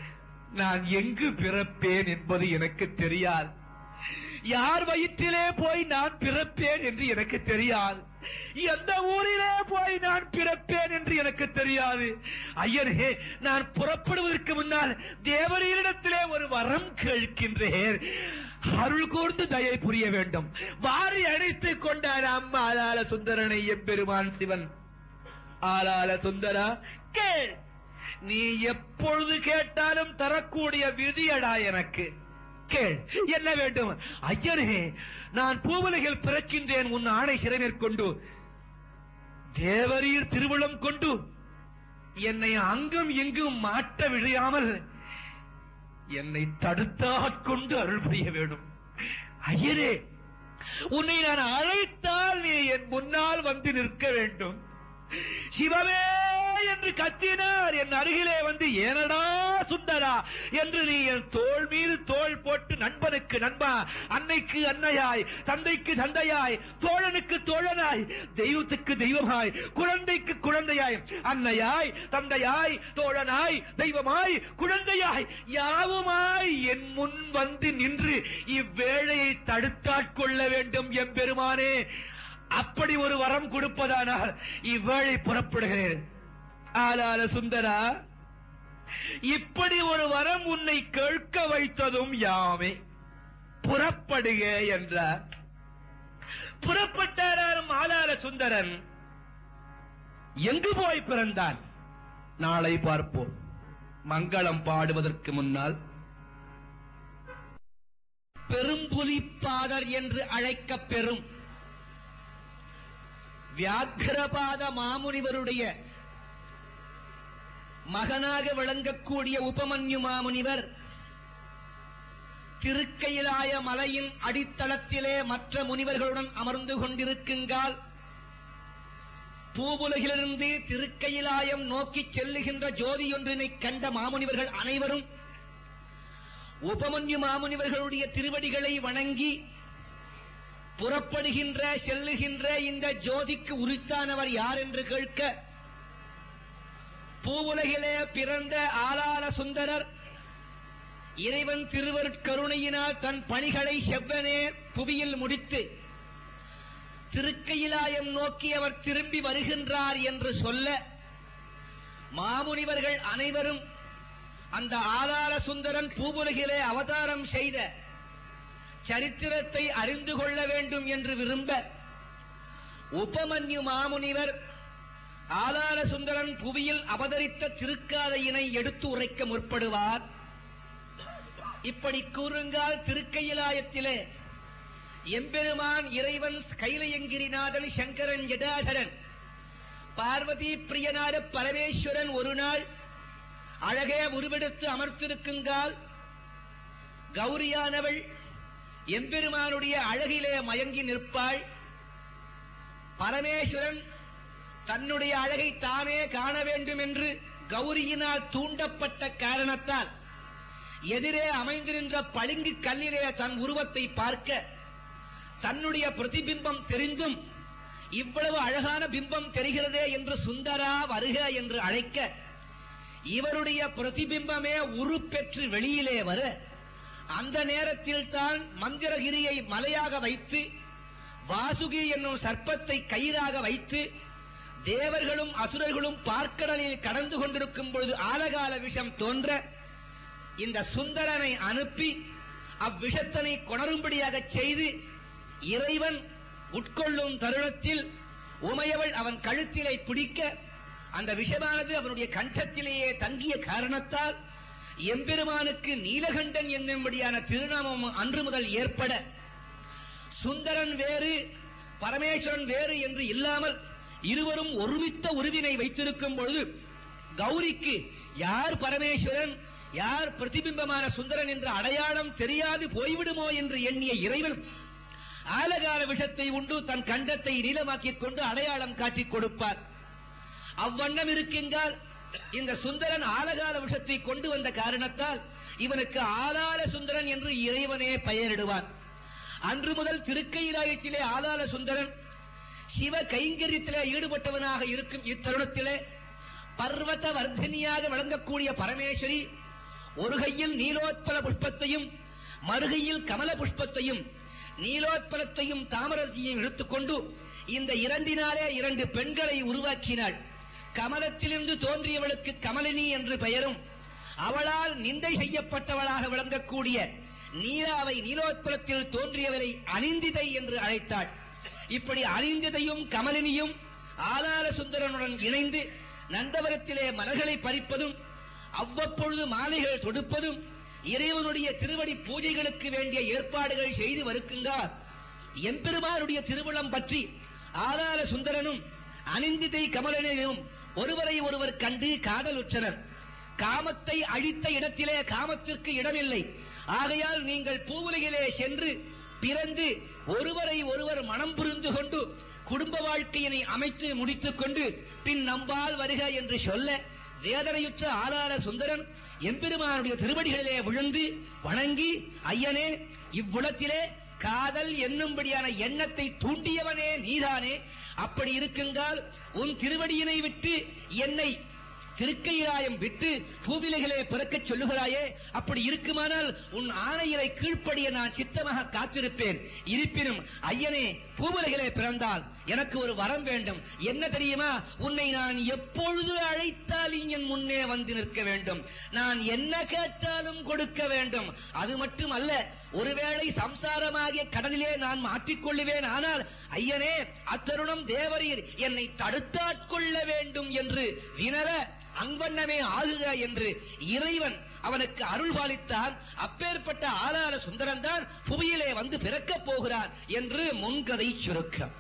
நான் எங்கு பிறப்பேன் என்பது எனக்கு தெரியாது யார் வயிற்றிலே போய் நான் பிறப்பேன் என்று எனக்கு தெரியாது எந்த ஊரிலே போய் நான் பிறப்பேன் என்று எனக்கு தெரியாது ஐயனே நான் புறப்படுவதற்கு முன்னால் தேவரீரிடத்திலே ஒரு வரம் கேட்கின்றேன் அருள் கூர்ந்து தயை புரிய வேண்டும் வாரி அழைத்துக் கொண்டார் அம்மா ஆளால சுந்தரனை எம்பெருமான் சிவன் ஆளால சுந்தரா கேள் நீ எப்பொழுது கேட்டாலும் தரக்கூடிய விதியடா எனக்கு கேள் என்ன வேண்டும் ஐயனே நான் பூவுலகில் பிறக்கின்றேன் உன் ஆணை சிறைமேற்கொண்டு தேவரீர் திருவுளம் கொண்டு என்னை அங்கும் இங்கும் மாட்ட விழையாமல் என்னை தடுத்தாட்கொண்டு அருள் புரிய வேண்டும் ஐயரே உன்னை நான் அழைத்தால் நீ என் முன்னால் வந்து நிற்க வேண்டும் சிவமே என்று கத்தினார் என் அருகிலே வந்து ஏனடா சுந்தரா என்று நீ என் தோள் மீது தோள் போட்டு நண்பனுக்கு நண்பா அன்னைக்கு அன்னையாய் தந்தைக்கு தந்தையாய் தோழனுக்கு தோழனாய் தெய்வத்துக்கு தெய்வமாய் குழந்தைக்கு குழந்தையாய் அன்னையாய் தந்தையாய் தோழனாய் தெய்வமாய் குழந்தையாய் யாவுமாய் என் முன் வந்து நின்று இவ்வேளையை தடுத்தாட்கொள்ள வேண்டும் எம்பெருமானே அப்படி ஒரு வரம் கொடுப்பதானால் இவ்வேளை புறப்படுகிறேன் ஆலால சுந்தரா இப்படி ஒரு வரம் உன்னை கேட்க வைத்ததும் யாமே புறப்படுக என்றார் புறப்பட்டாரும் ஆலால சுந்தரன் எங்கு போய் பிறந்தான் நாளை பார்ப்போம் மங்களம் பாடுவதற்கு முன்னால் பெரும்புலிப்பாதர் என்று அழைக்கப் பெறும் வியாக்கிரபாத மாமுனிவருடைய மகனாக விளங்கக்கூடிய உபமன்யு மாமுனிவர் திருக்கையிலாய மலையின் அடித்தளத்திலே மற்ற முனிவர்களுடன் அமர்ந்து கொண்டிருக்குங்கால் பூவுலகிலிருந்து திருக்கையிலாயம் நோக்கிச் செல்லுகின்ற ஜோதியொன்றினைக் கண்ட மாமுனிவர்கள் அனைவரும் உபமன்யு மாமுனிவர்களுடைய திருவடிகளை வணங்கி புறப்படுகின்ற செல்லுகின்ற இந்த ஜோதிக்கு உரித்தானவர் யார் என்று கேட்க பூவுலகிலே பிறந்த ஆளாள சுந்தரர் இறைவன் திருவருட்கருணையினால் தன் பணிகளை செவ்வனே புவியில் முடித்து திருக்கையிலாயம் நோக்கி அவர் திரும்பி வருகின்றார் என்று சொல்ல மாமுனிவர்கள் அனைவரும் அந்த ஆதார சுந்தரன் பூவுலகிலே அவதாரம் செய்த சரித்திரத்தை அறிந்து கொள்ள வேண்டும் என்று விரும்ப உபமன்யு மாமுனிவர் ஆலார சுந்தரன் புவியில் அவதரித்த திருக்காதையினை எடுத்து உரைக்க முற்படுவார் இப்படி கூறுங்கால் திருக்கையிலாயத்திலே எம்பெருமான் இறைவன் கைலயங்கிரிநாதன் சங்கரன் ஜடாதரன் பார்வதி பிரியனார பரமேஸ்வரன் ஒரு நாள் அழகே உருவெடுத்து அமர்த்திருக்குங்கால் கௌரியானவள் எம்பெருமானுடைய அழகிலே மயங்கி நிற்பாள் பரமேஸ்வரன் தன்னுடைய அழகை தானே காண வேண்டும் என்று கௌரியினால் தூண்டப்பட்ட காரணத்தால் எதிரே அமைந்து நின்ற பளிங்கு கல்லிலே தன் உருவத்தை பார்க்க தன்னுடைய பிரதிபிம்பம் தெரிந்தும் இவ்வளவு அழகான பிம்பம் தெரிகிறதே என்று சுந்தரா வருக என்று அழைக்க இவருடைய பிரதிபிம்பமே உருப்பெற்று வெளியிலே வர அந்த நேரத்தில் தான் மந்திரகிரியை மலையாக வைத்து வாசுகி என்னும் சர்ப்பத்தை கயிறாக வைத்து தேவர்களும் அசுரர்களும் பார்க்கடலில் கடந்து கொண்டிருக்கும் பொழுது ஆலகால விஷம் தோன்ற இந்த சுந்தரனை அனுப்பி அவ்விஷத்தனை கொணரும்படியாக செய்து இறைவன் உட்கொள்ளும் தருணத்தில் உமையவள் அவன் கழுத்திலை பிடிக்க அந்த விஷமானது அவனுடைய கண்டத்திலேயே தங்கிய காரணத்தால் எம்பெருமானுக்கு நீலகண்டன் என்னும்படியான திருநாமம் அன்று முதல் ஏற்பட சுந்தரன் வேறு பரமேஸ்வரன் வேறு என்று இல்லாமல் இருவரும் ஒருமித்த உருவினை வைத்திருக்கும் பொழுது கௌரிக்கு யார் பரமேஸ்வரன் யார் பிரதிபிம்பமான சுந்தரன் என்ற அடையாளம் தெரியாது போய்விடுமோ என்று எண்ணிய இறைவன் ஆலகால விஷத்தை உண்டு தன் கண்டத்தை நீளமாக்கிக் கொண்டு அடையாளம் காட்டிக் கொடுப்பார் அவ்வண்ணம் இருக்கின்றால் இந்த சுந்தரன் ஆலகால விஷத்தை கொண்டு வந்த காரணத்தால் இவனுக்கு ஆலால சுந்தரன் என்று இறைவனே பெயரிடுவான் அன்று முதல் திருக்கையிலாயத்திலே ஆலால சுந்தரன் சிவ கைங்கரியத்திலே ஈடுபட்டவனாக இருக்கும் இத்தருணத்திலே பர்வத வர்த்தினியாக விளங்கக்கூடிய பரமேஸ்வரி ஒரு கையில் நீலோத்பல புஷ்பத்தையும் மறுகையில் கமல புஷ்பத்தையும் நீலோத்பலத்தையும் தாமரத்தையும் எடுத்துக்கொண்டு இந்த இரண்டினாலே இரண்டு பெண்களை உருவாக்கினாள் கமலத்திலிருந்து தோன்றியவளுக்கு கமலினி என்று பெயரும் அவளால் நிந்தை செய்யப்பட்டவளாக விளங்கக்கூடிய நீலாவை நீலோத்பலத்தில் தோன்றியவளை அனிந்திதை என்று அழைத்தாள் இப்படி அனிந்திதையும் கமலினியும் ஆதார சுந்தரனுடன் இணைந்து நந்தவரத்திலே மலர்களை பறிப்பதும் அவ்வப்பொழுது மாலைகள் தொடுப்பதும் இறைவனுடைய திருவடி பூஜைகளுக்கு வேண்டிய ஏற்பாடுகள் செய்து வருக்குங்கார் எம்பெருமானுடைய திருவிழம் பற்றி ஆதார சுந்தரனும் அனிந்திதை கமலனையும் ஒருவரை ஒருவர் கண்டு காதலுற்றனர் காமத்தை அழித்த இடத்திலே காமத்திற்கு இடமில்லை ஆகையால் நீங்கள் பூவுலகிலே சென்று பிறந்து ஒருவரை ஒருவர் மனம் புரிந்து கொண்டு குடும்ப வாழ்க்கையினை அமைத்து முடித்துக் கொண்டு பின் நம்பால் வருக என்று சொல்ல வேதனையுற்ற ஆதார சுந்தரன் எம்பெருமானுடைய திருவடிகளிலே விழுந்து வணங்கி ஐயனே இவ்வுலத்திலே காதல் என்னும்படியான எண்ணத்தை தூண்டியவனே நீதானே அப்படி இருக்குங்கால் உன் திருவடியினை விட்டு என்னை திருக்கையிலாயம் விட்டு பூவிலைகளே பிறக்கச் சொல்லுகிறாயே அப்படி இருக்குமானால் உன் ஆணையரை கீழ்ப்படிய நான் சித்தமாக காத்திருப்பேன் இருப்பினும் ஐயனே பூவிலைகளே பிறந்தால் எனக்கு ஒரு வரம் வேண்டும் என்ன தெரியுமா உன்னை நான் எப்பொழுது அழைத்தால் என் முன்னே வந்து நிற்க வேண்டும் நான் என்ன கேட்டாலும் கொடுக்க வேண்டும் அது மட்டுமல்ல ஒருவேளை சம்சாரமாகிய கடலிலே நான் மாட்டிக்கொள்ளுவேன் ஆனால் ஐயனே அத்தருணம் தேவரீர் என்னை தடுத்தாட்கொள்ள வேண்டும் என்று வினவ அங்கண்ணமே ஆகுக என்று இறைவன் அவனுக்கு அருள் பாலித்தான் அப்பேற்பட்ட ஆளார சுந்தரன் தான் புவியிலே வந்து பிறக்கப் போகிறார் என்று முன்கதை சுருக்கம்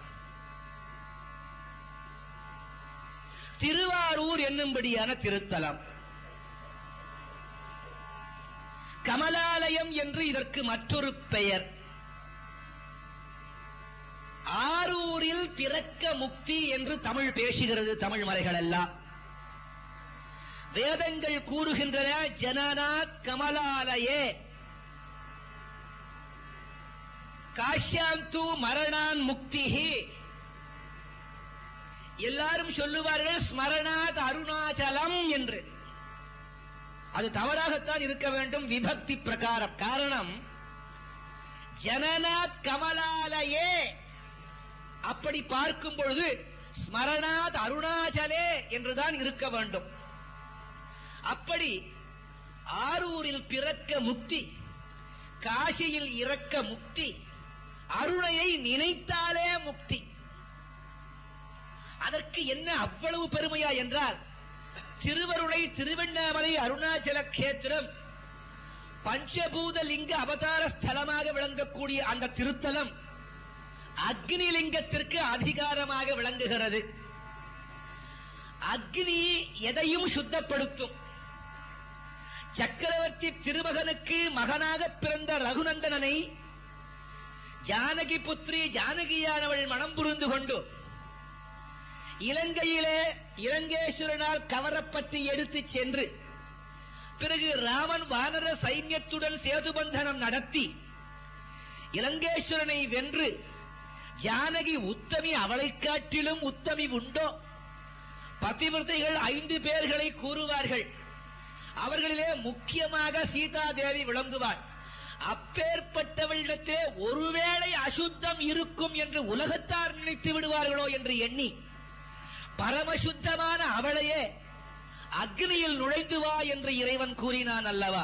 திருவாரூர் என்னும்படியான திருத்தலம் கமலாலயம் என்று இதற்கு மற்றொரு பெயர் ஆரூரில் பிறக்க முக்தி என்று தமிழ் பேசுகிறது தமிழ் மலைகள் எல்லாம் வேதங்கள் கூறுகின்றன ஜனநாத் கமலாலயே காஷ்யாந்து மரணான் முக்திஹி எல்லாரும் சொல்லுவார்கள் ஸ்மரணாத் அருணாச்சலம் என்று அது தவறாகத்தான் இருக்க வேண்டும் விபக்தி பிரகாரம் காரணம் ஜனநாத் கமலாலயே அப்படி பார்க்கும் பொழுது ஸ்மரணாத் அருணாச்சலே என்றுதான் இருக்க வேண்டும் அப்படி ஆரூரில் பிறக்க முக்தி காசியில் இறக்க முக்தி அருணையை நினைத்தாலே முக்தி அதற்கு என்ன அவ்வளவு பெருமையா என்றால் திருவருணை திருவண்ணாமலை அருணாச்சல கேத்திரம் பஞ்சபூத லிங்க அவதார ஸ்தலமாக விளங்கக்கூடிய அந்த திருத்தலம் அக்னி லிங்கத்திற்கு அதிகாரமாக விளங்குகிறது அக்னி எதையும் சுத்தப்படுத்தும் சக்கரவர்த்தி திருமகனுக்கு மகனாக பிறந்த ரகுநந்தனனை ஜானகி புத்திரி ஜானகியானவள் மனம் புரிந்து கொண்டு இலங்கையிலே இலங்கேஸ்வரனால் கவரப்பட்டு எடுத்துச் சென்று பிறகு ராமன் வானர சைன்யத்துடன் சேதுபந்தனம் நடத்தி இலங்கேஸ்வரனை வென்று ஜானகி உத்தமி அவளைக் காட்டிலும் உத்தமி உண்டோ பதிவிரதைகள் ஐந்து பேர்களை கூறுவார்கள் அவர்களிலே முக்கியமாக சீதா தேவி விளங்குவாள் அப்பேற்பட்டவளிடத்தே ஒருவேளை அசுத்தம் இருக்கும் என்று உலகத்தார் நினைத்து விடுவார்களோ என்று எண்ணி பரமசுத்தமான அவளையே அக்னியில் நுழைந்து வா என்று இறைவன் கூறினான் அல்லவா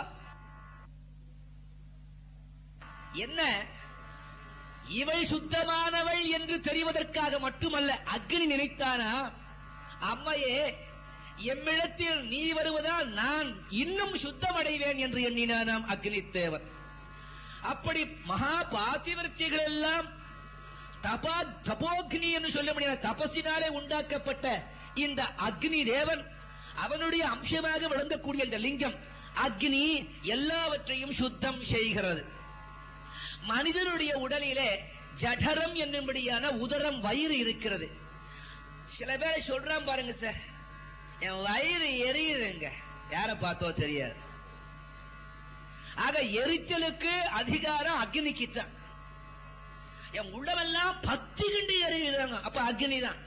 என்ன இவள் சுத்தமானவள் என்று தெரிவதற்காக மட்டுமல்ல அக்னி நினைத்தானா அம்மையே எம்மிடத்தில் நீ வருவதால் நான் இன்னும் சுத்தமடைவேன் என்று எண்ணினானாம் அக்னி தேவன் அப்படி மகா பாத்திவர்த்திகள் எல்லாம் தபா தபோக்னி என்று சொல்ல முடியாத தபசினாலே உண்டாக்கப்பட்ட இந்த அக்னி தேவன் அவனுடைய அம்சமாக விளங்கக்கூடிய இந்த லிங்கம் அக்னி எல்லாவற்றையும் சுத்தம் செய்கிறது மனிதனுடைய உடலிலே ஜடரம் என்னும்படியான உதரம் வயிறு இருக்கிறது சில பேர் சொல்றான் பாருங்க சார் என் வயிறு எரியுதுங்க யார பார்த்தோ தெரியாது ஆக எரிச்சலுக்கு அதிகாரம் அக்னிக்கு தான் என் உள்ளமெல்லாம் பத்து கிண்டு எரியுதாங்க அப்ப அக்னி தான்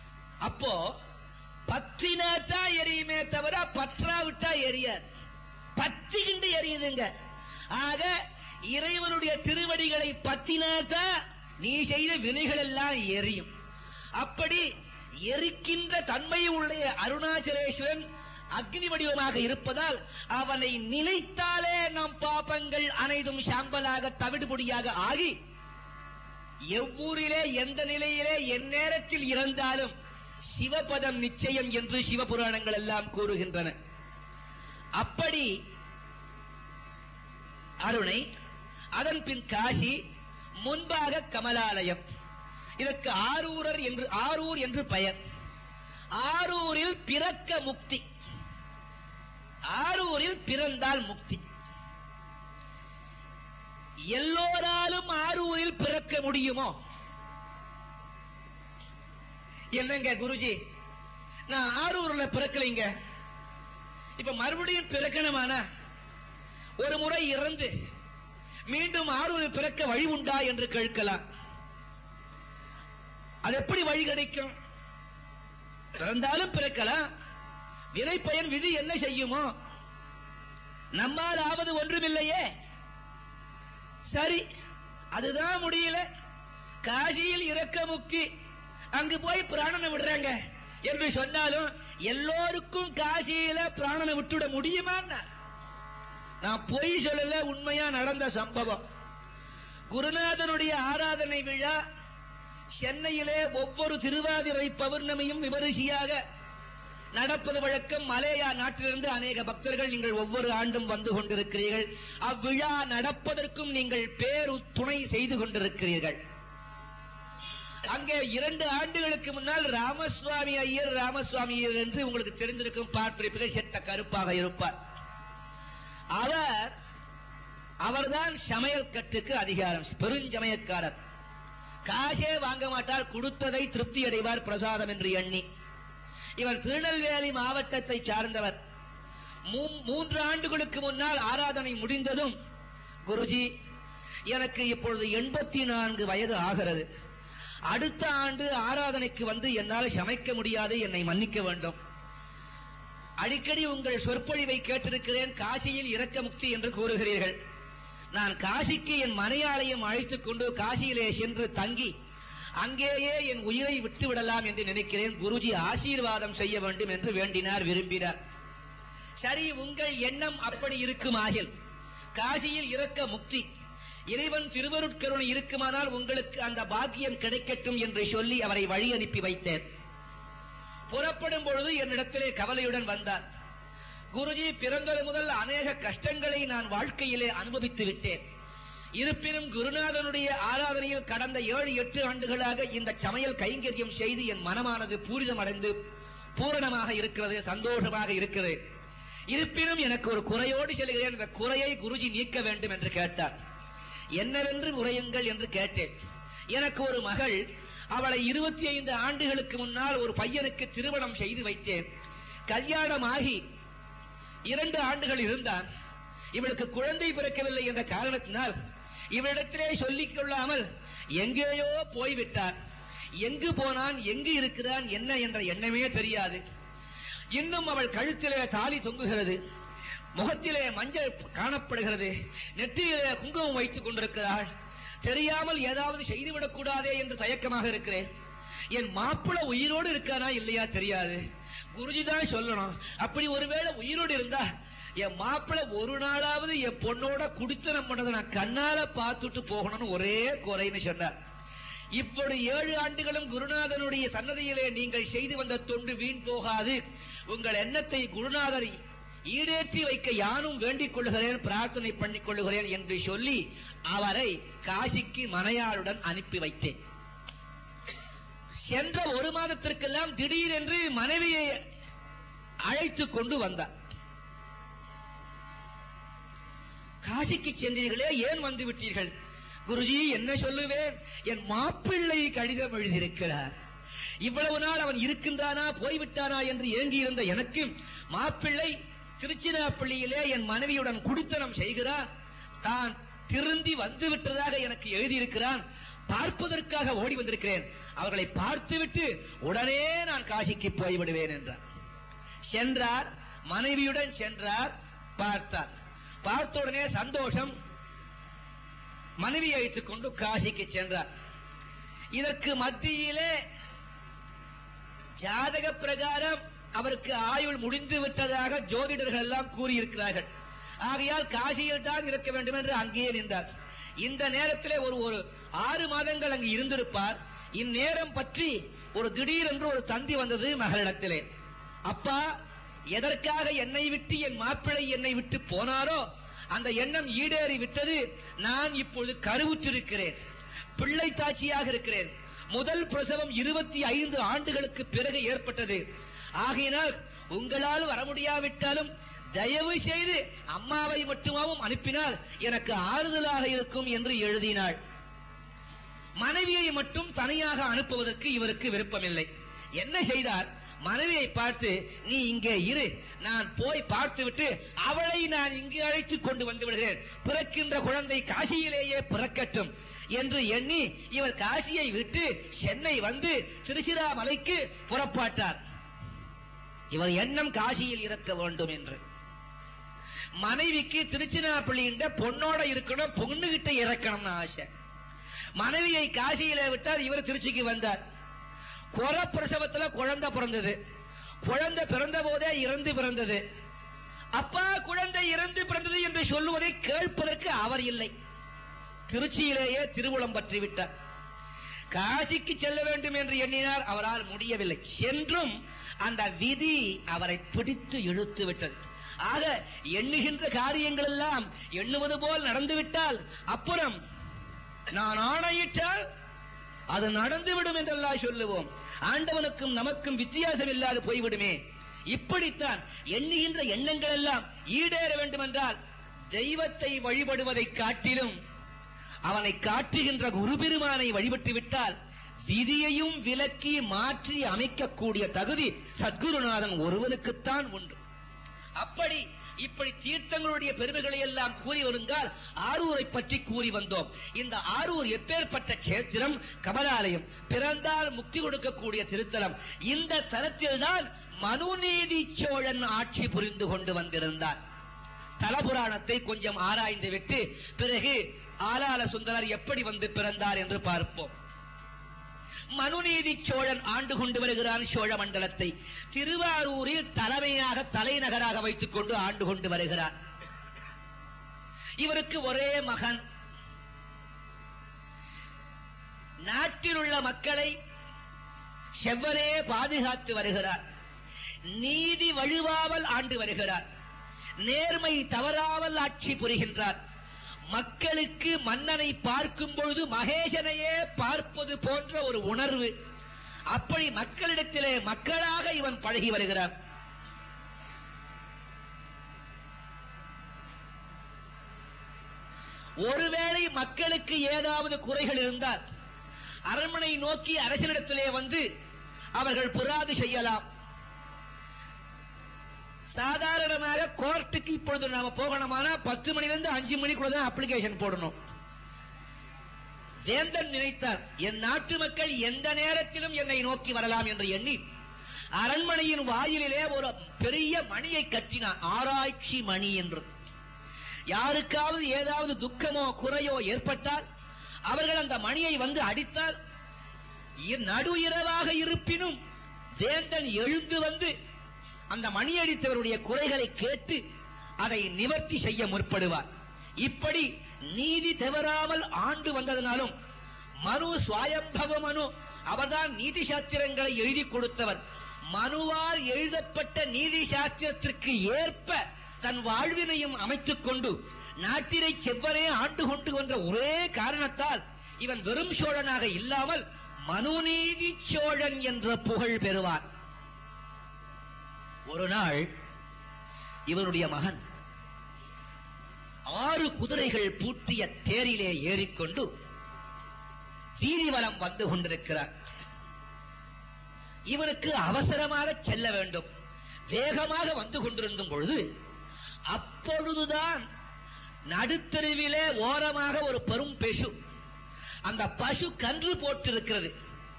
அப்போ பற்றினா தான் எரியுமே தவிர பற்றா விட்டா எரியாது பத்திக்கிண்டு எரியுதுங்க ஆக இறைவனுடைய திருவடிகளை பத்தினாதான் நீ செய்த வினைகள் எல்லாம் எரியும் அப்படி எரிக்கின்ற தன்மை உள்ள அருணாச்சலேஸ்வரன் அக்னி வடிவமாக இருப்பதால் அவனை நினைத்தாலே நம் பாபங்கள் அனைத்தும் சாம்பலாக தவிடுபொடியாக ஆகி எவ்வூரிலே எந்த நிலையிலே எந்நேரத்தில் இறந்தாலும் சிவபதம் நிச்சயம் என்று சிவபுராணங்கள் எல்லாம் கூறுகின்றன அப்படி அருணை அதன் பின் காசி முன்பாக கமலாலயம் இதற்கு ஆரூரர் என்று ஆரூர் என்று பெயர் ஆரூரில் பிறக்க முக்தி ஆரூரில் பிறந்தால் முக்தி எல்லோராலும் ஆரூரில் பிறக்க முடியுமோ என்னங்க குருஜி நான் ஆரூர்ல பிறக்கலைங்க இப்ப மறுபடியும் பிறக்கணுமானா ஒரு முறை இறந்து மீண்டும் ஆரூரில் பிறக்க வழி உண்டா என்று கேட்கலாம் அது எப்படி வழி கிடைக்கும் பிறந்தாலும் பிறக்கலாம் வினை பயன் விதி என்ன செய்யுமோ நம்மால் ஆவது ஒன்றுமில்லையே சரி அதுதான் முடியல காசியில் இறக்க முக்தி அங்கு போய் பிராணனை விடுறாங்க என்று சொன்னாலும் எல்லோருக்கும் காசியில பிராணனை விட்டுவிட முடியுமான்னா நான் பொய் சொல்லல உண்மையா நடந்த சம்பவம் குருநாதனுடைய ஆராதனை விழா சென்னையிலே ஒவ்வொரு திருவாதிரை பௌர்ணமியும் விமரிசையாக நடப்பது வழக்கம் மலேயா நாட்டிலிருந்து அநேக பக்தர்கள் நீங்கள் ஒவ்வொரு ஆண்டும் வந்து கொண்டிருக்கிறீர்கள் அவ்விழா நடப்பதற்கும் நீங்கள் பேரு துணை செய்து கொண்டிருக்கிறீர்கள் அங்கே இரண்டு ஆண்டுகளுக்கு முன்னால் ராமசுவாமி ஐயர் ராமசுவாமி ஐயர் என்று உங்களுக்கு தெரிந்திருக்கும் பார்த்திருப்பீர்கள் செத்த கருப்பாக இருப்பார் அவர் அவர்தான் சமையல் கட்டுக்கு அதிகாரம் பெருஞ்சமயக்காரர் காசே வாங்க மாட்டார் கொடுத்ததை திருப்தி அடைவார் பிரசாதம் என்று எண்ணி இவர் திருநெல்வேலி மாவட்டத்தை சார்ந்தவர் மூ- மூன்று ஆண்டுகளுக்கு முன்னால் ஆராதனை முடிந்ததும் குருஜி எனக்கு இப்பொழுது எண்பத்தி நான்கு வயது ஆகிறது அடுத்த ஆண்டு ஆராதனைக்கு வந்து என்னால் சமைக்க முடியாது என்னை மன்னிக்க வேண்டும் அடிக்கடி உங்கள் சொற்பொழிவை கேட்டிருக்கிறேன் காசியில் இறக்க முக்தி என்று கூறுகிறீர்கள் நான் காசிக்கு என் மனையாளையும் அழைத்துக் கொண்டு காசியிலே சென்று தங்கி அங்கேயே என் உயிரை விட்டு விடலாம் என்று நினைக்கிறேன் குருஜி ஆசீர்வாதம் செய்ய வேண்டும் என்று வேண்டினார் விரும்பினார் சரி உங்கள் எண்ணம் அப்படி இருக்குமாகில் காசியில் இறக்க முக்தி இறைவன் திருவருட்கருணை இருக்குமானால் உங்களுக்கு அந்த பாக்கியம் கிடைக்கட்டும் என்று சொல்லி அவரை வழி அனுப்பி வைத்தேன் புறப்படும் பொழுது என்னிடத்திலே கவலையுடன் வந்தார் குருஜி பிறந்தது முதல் அநேக கஷ்டங்களை நான் வாழ்க்கையிலே அனுபவித்து விட்டேன் இருப்பினும் குருநாதனுடைய ஆராதனையில் கடந்த ஏழு எட்டு ஆண்டுகளாக இந்த சமையல் கைங்கரியம் செய்து என் மனமானது பூரிதமடைந்து பூரணமாக இருக்கிறது சந்தோஷமாக இருக்கிறது இருப்பினும் எனக்கு ஒரு குறையோடு செல்கிறேன் இந்த குறையை குருஜி நீக்க வேண்டும் என்று கேட்டார் என்னவென்று உரையுங்கள் என்று கேட்டேன் எனக்கு ஒரு மகள் அவளை இருபத்தி ஐந்து ஆண்டுகளுக்கு முன்னால் ஒரு பையனுக்கு திருமணம் செய்து வைத்தேன் கல்யாணமாகி இரண்டு ஆண்டுகள் இருந்தான் இவளுக்கு குழந்தை பிறக்கவில்லை என்ற காரணத்தினால் இவளிடத்திலே சொல்லிக் கொள்ளாமல் எங்கேயோ போய்விட்டார் எங்கு போனான் எங்கு இருக்கிறான் என்ன என்ற எண்ணமே தெரியாது இன்னும் அவள் கழுத்திலே தாலி தொங்குகிறது முகத்திலே மஞ்சள் காணப்படுகிறது நெற்றியிலே குங்குமம் வைத்துக் கொண்டிருக்கிறாள் தெரியாமல் ஏதாவது செய்துவிடக் கூடாதே என்று தயக்கமாக இருக்கிறேன் என் மாப்பிள்ளை உயிரோடு இருக்கானா இல்லையா தெரியாது குருஜி தான் சொல்லணும் அப்படி ஒருவேளை உயிரோடு இருந்தா என் மாப்பிள்ளை ஒரு நாளாவது என் பொண்ணோட குடித்தனம் பண்ணதை நான் கண்ணால பார்த்துட்டு போகணும்னு ஒரே குறைன்னு சொன்னார் இப்படி ஏழு ஆண்டுகளும் குருநாதனுடைய சன்னதியிலே நீங்கள் செய்து வந்த தொண்டு வீண் போகாது உங்கள் எண்ணத்தை குருநாதர் ஈடேற்றி வைக்க யானும் வேண்டிக் கொள்கிறேன் பிரார்த்தனை பண்ணிக் கொள்கிறேன் என்று சொல்லி அவரை காசிக்கு மனையாளுடன் அனுப்பி வைத்தேன் சென்ற ஒரு மாதத்திற்கெல்லாம் திடீரென்று மனைவியை அழைத்துக் கொண்டு வந்தார் காசிக்கு சென்றீர்களே ஏன் வந்து விட்டீர்கள் குருஜி என்ன சொல்லுவேன் என் மாப்பிள்ளை கடிதம் எழுதியிருக்கிறார் இவ்வளவு நாள் அவன் இருக்கின்றானா போய்விட்டானா என்று ஏங்கி இருந்த எனக்கு மாப்பிள்ளை திருச்சிராப்பள்ளியிலே என் மனைவியுடன் குடித்தனம் செய்கிறான் தான் திருந்தி வந்து விட்டதாக எனக்கு எழுதியிருக்கிறான் பார்ப்பதற்காக ஓடி வந்திருக்கிறேன் அவர்களை பார்த்துவிட்டு உடனே நான் காசிக்கு போய்விடுவேன் என்றார் சென்றார் மனைவியுடன் சென்றார் பார்த்தார் பார்த்த உடனே சந்தோஷம் மனைவி அழைத்துக் கொண்டு காசிக்கு சென்றார் இதற்கு மத்தியிலே ஜாதக பிரகாரம் அவருக்கு ஆயுள் முடிந்து விட்டதாக ஜோதிடர்கள் எல்லாம் கூறியிருக்கிறார்கள் ஆகையால் காசியில் தான் இருக்க வேண்டும் என்று அங்கேயே நின்றார் இந்த நேரத்திலே ஒரு ஒரு ஆறு மாதங்கள் அங்கு இருந்திருப்பார் இந்நேரம் பற்றி ஒரு திடீரென்று ஒரு தந்தி வந்தது மகளிடத்திலே அப்பா எதற்காக என்னை விட்டு என் மாப்பிள்ளை என்னை விட்டு போனாரோ அந்த எண்ணம் ஈடேறி விட்டது நான் இப்பொழுது கருவுற்றிருக்கிறேன் பிள்ளை தாட்சியாக இருக்கிறேன் முதல் பிரசவம் இருபத்தி ஐந்து ஆண்டுகளுக்கு பிறகு ஏற்பட்டது ஆகையினால் உங்களால் வர முடியாவிட்டாலும் தயவு செய்து அம்மாவை மட்டுமாவும் அனுப்பினால் எனக்கு ஆறுதலாக இருக்கும் என்று எழுதினாள் மனைவியை மட்டும் தனியாக அனுப்புவதற்கு இவருக்கு விருப்பமில்லை என்ன செய்தார் மனைவியை பார்த்து நீ இங்கே இரு நான் போய் பார்த்துவிட்டு அவளை நான் இங்கு அழைத்து கொண்டு வந்து விடுகிறேன் பிறக்கின்ற குழந்தை காசியிலேயே பிறக்கட்டும் என்று எண்ணி இவர் காசியை விட்டு சென்னை வந்து திருச்சிராமலைக்கு புறப்பாட்டார் இவர் எண்ணம் காசியில் இருக்க வேண்டும் என்று மனைவிக்கு திருச்சிராப்பள்ளின்ற பொண்ணோட இருக்கணும் பொண்ணுகிட்ட இறக்கணும்னு ஆசை மனைவியை காசியில விட்டார் இவர் திருச்சிக்கு வந்தார் குற பிரசவத்துல குழந்தை பிறந்தது குழந்தை பிறந்த போதே இறந்து பிறந்தது அப்பா குழந்தை இறந்து பிறந்தது என்று சொல்லுவதை கேட்பதற்கு அவர் இல்லை திருச்சியிலேயே திருவுளம் பற்றி விட்டார் காசிக்கு செல்ல வேண்டும் என்று எண்ணினார் அவரால் முடியவில்லை சென்றும் அந்த விதி அவரை பிடித்து இழுத்து விட்டது ஆக எண்ணுகின்ற காரியங்கள் எல்லாம் எண்ணுவது போல் நடந்துவிட்டால் அப்புறம் நான் ஆணையிட்டால் அது நடந்துவிடும் என்றெல்லாம் சொல்லுவோம் ஆண்டவனுக்கும் நமக்கும் வித்தியாசம் இல்லாது போய்விடுமே இப்படித்தான் எண்ணுகின்ற எண்ணங்கள் எல்லாம் ஈடேற வேண்டும் என்றால் தெய்வத்தை வழிபடுவதை காட்டிலும் அவனை காட்டுகின்ற குரு பெருமானை வழிபட்டு விட்டால் விதியையும் விலக்கி மாற்றி அமைக்கக்கூடிய தகுதி சத்குருநாதன் ஒருவனுக்குத்தான் உண்டு அப்படி இப்படி தீர்த்தங்களுடைய பெருமைகளை எல்லாம் கூறி வருங்கால் ஆரூரை பற்றி கூறி வந்தோம் இந்த ஆரூர் எப்பேற்பட்ட கேத்திரம் கமலாலயம் பிறந்தால் முக்தி கொடுக்கக்கூடிய திருத்தலம் இந்த தலத்தில் தான் மனுநீதி சோழன் ஆட்சி புரிந்து கொண்டு வந்திருந்தார் தலபுராணத்தை கொஞ்சம் ஆராய்ந்து விட்டு பிறகு ஆலால சுந்தரர் எப்படி வந்து பிறந்தார் என்று பார்ப்போம் மனுநீதி சோழன் ஆண்டு கொண்டு வருகிறான் சோழ மண்டலத்தை திருவாரூரில் தலைமையாக தலைநகராக வைத்துக் கொண்டு ஆண்டு கொண்டு வருகிறார் இவருக்கு ஒரே மகன் நாட்டில் உள்ள மக்களை செவ்வரே பாதுகாத்து வருகிறார் நீதி வழுவாமல் ஆண்டு வருகிறார் நேர்மை தவறாமல் ஆட்சி புரிகின்றார் மக்களுக்கு மன்னனை பார்க்கும் பொழுது மகேசனையே பார்ப்பது போன்ற ஒரு உணர்வு அப்படி மக்களிடத்திலே மக்களாக இவன் பழகி வருகிறான் ஒருவேளை மக்களுக்கு ஏதாவது குறைகள் இருந்தால் அரண்மனை நோக்கி அரசனிடத்திலே வந்து அவர்கள் புராது செய்யலாம் சாதாரணமாக கோர்ட்டுக்கு இப்பொழுது நாம போகணுமானா பத்து மணில இருந்து அஞ்சு மணிக்குள்ள தான் அப்ளிகேஷன் போடணும் வேந்தன் நினைத்தார் என் நாட்டு மக்கள் எந்த நேரத்திலும் என்னை நோக்கி வரலாம் என்று எண்ணி அரண்மனையின் வாயிலிலே ஒரு பெரிய மணியை கட்டினார் ஆராய்ச்சி மணி என்று யாருக்காவது ஏதாவது துக்கமோ குறையோ ஏற்பட்டால் அவர்கள் அந்த மணியை வந்து அடித்தால் இ- நடு இரவாக இருப்பினும் வேந்தன் எழுந்து வந்து அந்த மணி அடித்தவருடைய குறைகளை கேட்டு அதை நிவர்த்தி செய்ய முற்படுவார் இப்படி நீதி தவறாமல் ஆண்டு வந்ததனாலும் மனு சுவாயம்பவ மனு அவர்தான் நீதி சாஸ்திரங்களை எழுதி கொடுத்தவர் மனுவால் எழுதப்பட்ட நீதி சாஸ்திரத்திற்கு ஏற்ப தன் வாழ்வினையும் அமைத்துக் கொண்டு நாட்டினை செவ்வரே ஆண்டு கொண்டு வந்த ஒரே காரணத்தால் இவன் வெறும் சோழனாக இல்லாமல் மனுநீதி சோழன் என்ற புகழ் பெறுவார் ஒரு நாள் இவருடைய மகன் ஆறு குதிரைகள் பூட்டிய தேரிலே ஏறிக்கொண்டு வீதிவலம் வந்து கொண்டிருக்கிறார் இவனுக்கு அவசரமாக செல்ல வேண்டும் வேகமாக வந்து கொண்டிருந்தும் பொழுது அப்பொழுதுதான் நடுத்தெருவிலே ஓரமாக ஒரு பெரும் பசு அந்த பசு கன்று போட்டிருக்கிறது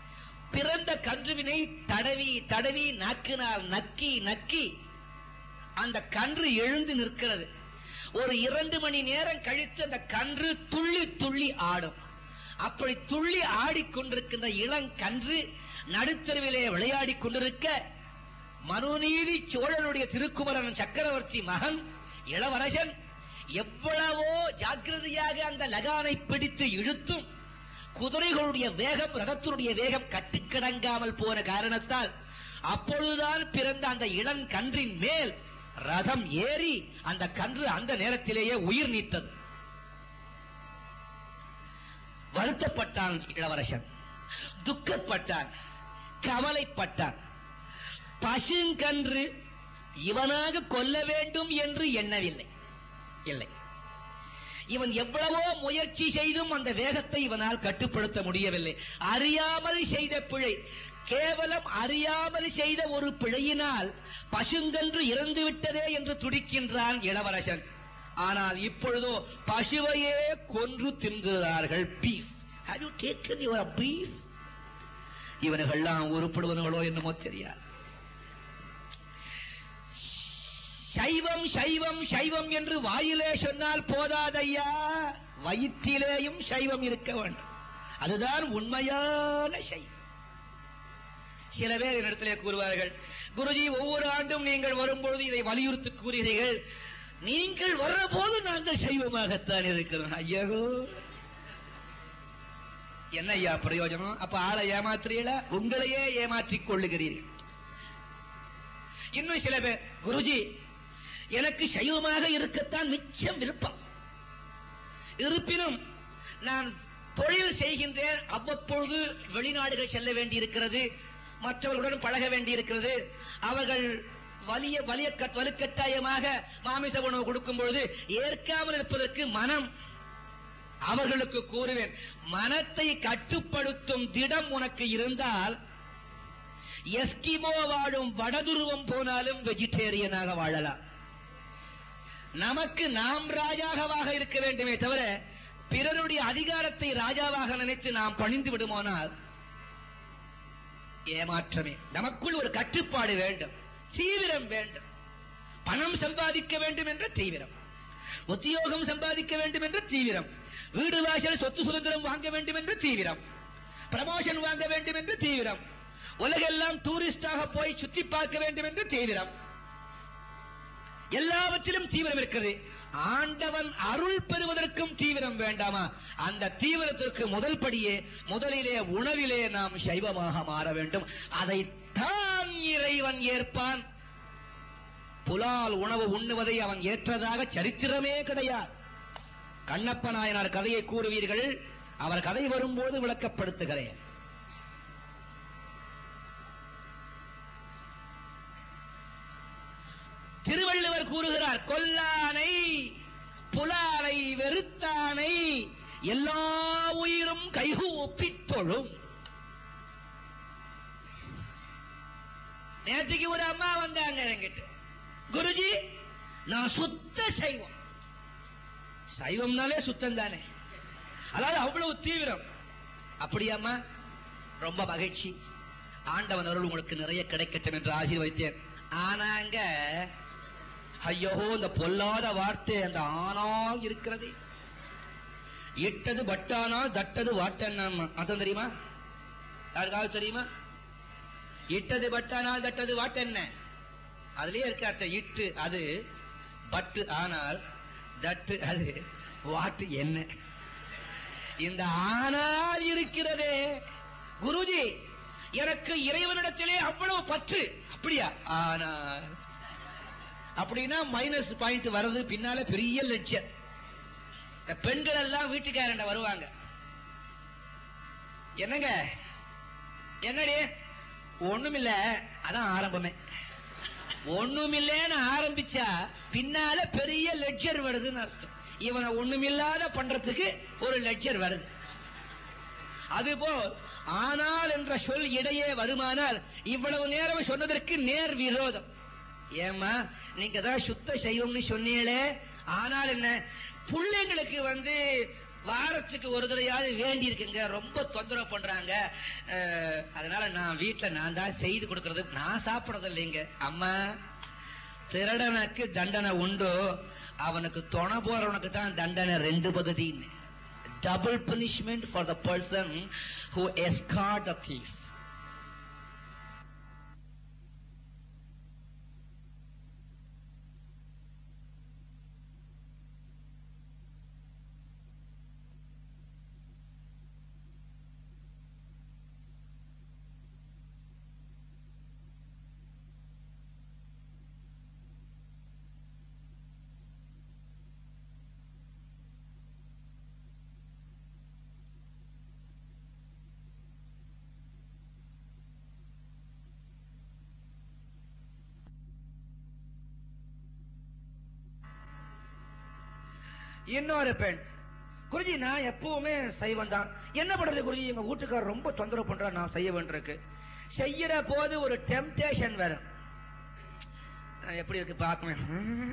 பிறந்த கன்றுவினை தடவி தடவி நாக்கினால் நக்கி நக்கி அந்த கன்று எழுந்து நிற்கிறது ஒரு இரண்டு மணி நேரம் கழித்து அந்த கன்று துள்ளி துள்ளி ஆடும் அப்படி துள்ளி ஆடிக்கொண்டிருக்கின்ற இளங்கன்று நடுத்தருவிலே விளையாடிக் கொண்டிருக்க மனுநீதி சோழனுடைய திருக்குமரன் சக்கரவர்த்தி மகன் இளவரசன் எவ்வளவோ ஜாக்கிரதையாக அந்த லகானை பிடித்து இழுத்தும் குதிரைகளுடைய வேகம் ரதத்தினுடைய வேகம் கட்டுக்கடங்காமல் போன காரணத்தால் அப்பொழுதுதான் பிறந்த அந்த இளங்கன்றின் மேல் ரதம் ஏறி அந்த கன்று அந்த நேரத்திலேயே உயிர் நீத்தது வருத்தப்பட்டான் இளவரசன் துக்கப்பட்டான் கவலைப்பட்டான் பசுங்கன்று இவனாக கொல்ல வேண்டும் என்று எண்ணவில்லை இல்லை இவன் எவ்வளவோ முயற்சி செய்தும் அந்த வேகத்தை இவனால் கட்டுப்படுத்த முடியவில்லை அறியாமல் செய்த பிழை கேவலம் அறியாமல் செய்த ஒரு பிழையினால் பசுங்கன்று இறந்து விட்டதே என்று துடிக்கின்றான் இளவரசன் ஆனால் இப்பொழுதோ பசுவையே கொன்று தின்கிறார்கள் beef have you taken your beef இவனுகள்லாம் உருப்படுவனுகளோ என்னமோ தெரியாது சைவம் சைவம் சைவம் என்று வாயிலே சொன்னால் போதாதையா வயிற்றிலேயும் சைவம் இருக்க வேண்டும் அதுதான் உண்மையான சைவம் சில பேர் என்னிடத்திலே கூறுவார்கள் குருஜி ஒவ்வொரு ஆண்டும் நீங்கள் வரும்பொழுது இதை வலியுறுத்தி கூறுகிறீர்கள் நீங்கள் வர்ற போது நாங்கள் சைவமாகத்தான் இருக்கிறோம் ஐயோ என்ன ஐயா பிரயோஜனம் அப்ப ஆளை ஏமாத்துறீங்களா உங்களையே ஏமாற்றிக் கொள்ளுகிறீர்கள் இன்னும் சில பேர் குருஜி எனக்கு சைவமாக இருக்கத்தான் மிச்சம் விருப்பம் இருப்பினும் நான் தொழில் செய்கின்றேன் அவ்வப்பொழுது வெளிநாடுகள் செல்ல வேண்டியிருக்கிறது மற்றவர்களுடன் பழக வேண்டியிருக்கிறது அவர்கள் வலிய வலிய கட்- வலுக்கட்டாயமாக மாமிச உணவு கொடுக்கும் பொழுது ஏற்காமல் இருப்பதற்கு மனம் அவர்களுக்கு கூறுவேன் மனத்தை கட்டுப்படுத்தும் திடம் உனக்கு இருந்தால் எஸ்கிமோ வாழும் வடதுருவம் போனாலும் வெஜிடேரியனாக வாழலாம் நமக்கு நாம் ராஜாவாக இருக்க வேண்டுமே தவிர பிறருடைய அதிகாரத்தை ராஜாவாக நினைத்து நாம் பணிந்து விடுமானால் ஏமாற்றமே நமக்குள் ஒரு கட்டுப்பாடு வேண்டும் தீவிரம் வேண்டும் பணம் சம்பாதிக்க வேண்டும் என்ற தீவிரம் உத்தியோகம் சம்பாதிக்க வேண்டும் என்ற தீவிரம் வீடு வாசல் சொத்து சுதந்திரம் வாங்க வேண்டும் என்ற தீவிரம் பிரமோஷன் வாங்க வேண்டும் என்ற தீவிரம் உலகெல்லாம் டூரிஸ்டாக போய் சுற்றி பார்க்க வேண்டும் என்ற தீவிரம் எல்லாவற்றிலும் தீவிரம் இருக்கிறது ஆண்டவன் அருள் பெறுவதற்கும் தீவிரம் வேண்டாமா அந்த தீவிரத்திற்கு முதல் படியே முதலிலே உணவிலே நாம் சைவமாக மாற வேண்டும் அதைத்தான் இறைவன் ஏற்பான் புலால் உணவு உண்ணுவதை அவன் ஏற்றதாக சரித்திரமே கிடையாது கண்ணப்ப நாயனார் கதையை கூறுவீர்கள் அவர் கதை வரும்போது விளக்கப்படுத்துகிறேன் திருவள்ளுவர் கூறுகிறார் கொல்லானை புலாலை வெறுத்தானை எல்லா உயிரும் கைகூப்பித் தொழும் நேற்றுக்கு ஒரு அம்மா வந்தாங்க என்கிட்ட குருஜி நான் சுத்த சைவம் சைவம்னாலே சுத்தம் தானே அதாவது அவ்வளவு தீவிரம் அப்படியாம்மா ரொம்ப மகிழ்ச்சி ஆண்டவன் அருள் உங்களுக்கு நிறைய கிடைக்கட்டும் என்று ஆசீர்வதித்தேன் ஆனாங்க ஐயோ இந்த பொல்லாத வார்த்தை அந்த ஆனால் இருக்கிறது இட்டது பட்டானால் தட்டது வாட்டன்னா அர்த்தம் தெரியுமா யாருக்காவது தெரியுமா இட்டது பட்டானால் தட்டது வாட்டென்ன அதுலயே இருக்க அர்த்தம் இட்டு அது பட்டு ஆனால் தட்டு அது வாட்டு என்ன இந்த ஆனால் இருக்கிறதே குருஜி எனக்கு இறைவனிடத்திலே அவ்வளவு பற்று அப்படியா ஆனால் அப்படின்னா மைனஸ் பாயிண்ட் வர்றது பின்னால பெரிய லட்சம் இந்த பெண்கள் எல்லாம் வீட்டுக்காரண்ட வருவாங்க என்னங்க என்னடி ஒண்ணுமில்ல அதான் ஆரம்பமே ஒண்ணுமில்லைன்னு ஆரம்பிச்சா பின்னால பெரிய லெட்ஜர் வருதுன்னு அர்த்தம் இவனை ஒண்ணுமில்லாத பண்றதுக்கு ஒரு லெட்ஜர் வருது அதுபோல் ஆனால் என்ற சொல் இடையே வருமானால் இவ்வளவு நேரம் சொன்னதற்கு நேர் விரோதம் ஏம்மா நீங்க தான் சுத்த செய்வோம்னு சொன்னீங்களே ஆனால் என்ன பிள்ளைங்களுக்கு வந்து வாரத்துக்கு ஒரு தடவையாவது வேண்டி இருக்குங்க ரொம்ப தொந்தரவு பண்றாங்க அஹ், அதனால நான் வீட்டுல நான் தான் செய்து கொடுக்கறது நான் சாப்பிடறது இல்லைங்க அம்மா திருடனுக்கு தண்டனை உண்டு அவனுக்கு துணை போறவனுக்கு தான் தண்டனை ரெண்டு பகுதின்னு double punishment for the person who escort the thief இன்னொரு பெண் குருஜி நான் எப்பவுமே சைவம் தான் என்ன பண்றது குருஜி எங்க வீட்டுக்காரர் ரொம்ப தொந்தரவு பண்றார் நான் செய்ய வேண்டியிருக்கு செய்யற போது ஒரு டெம்டேஷன் வரும் நான் எப்படி இருக்கு பார்க்கணும்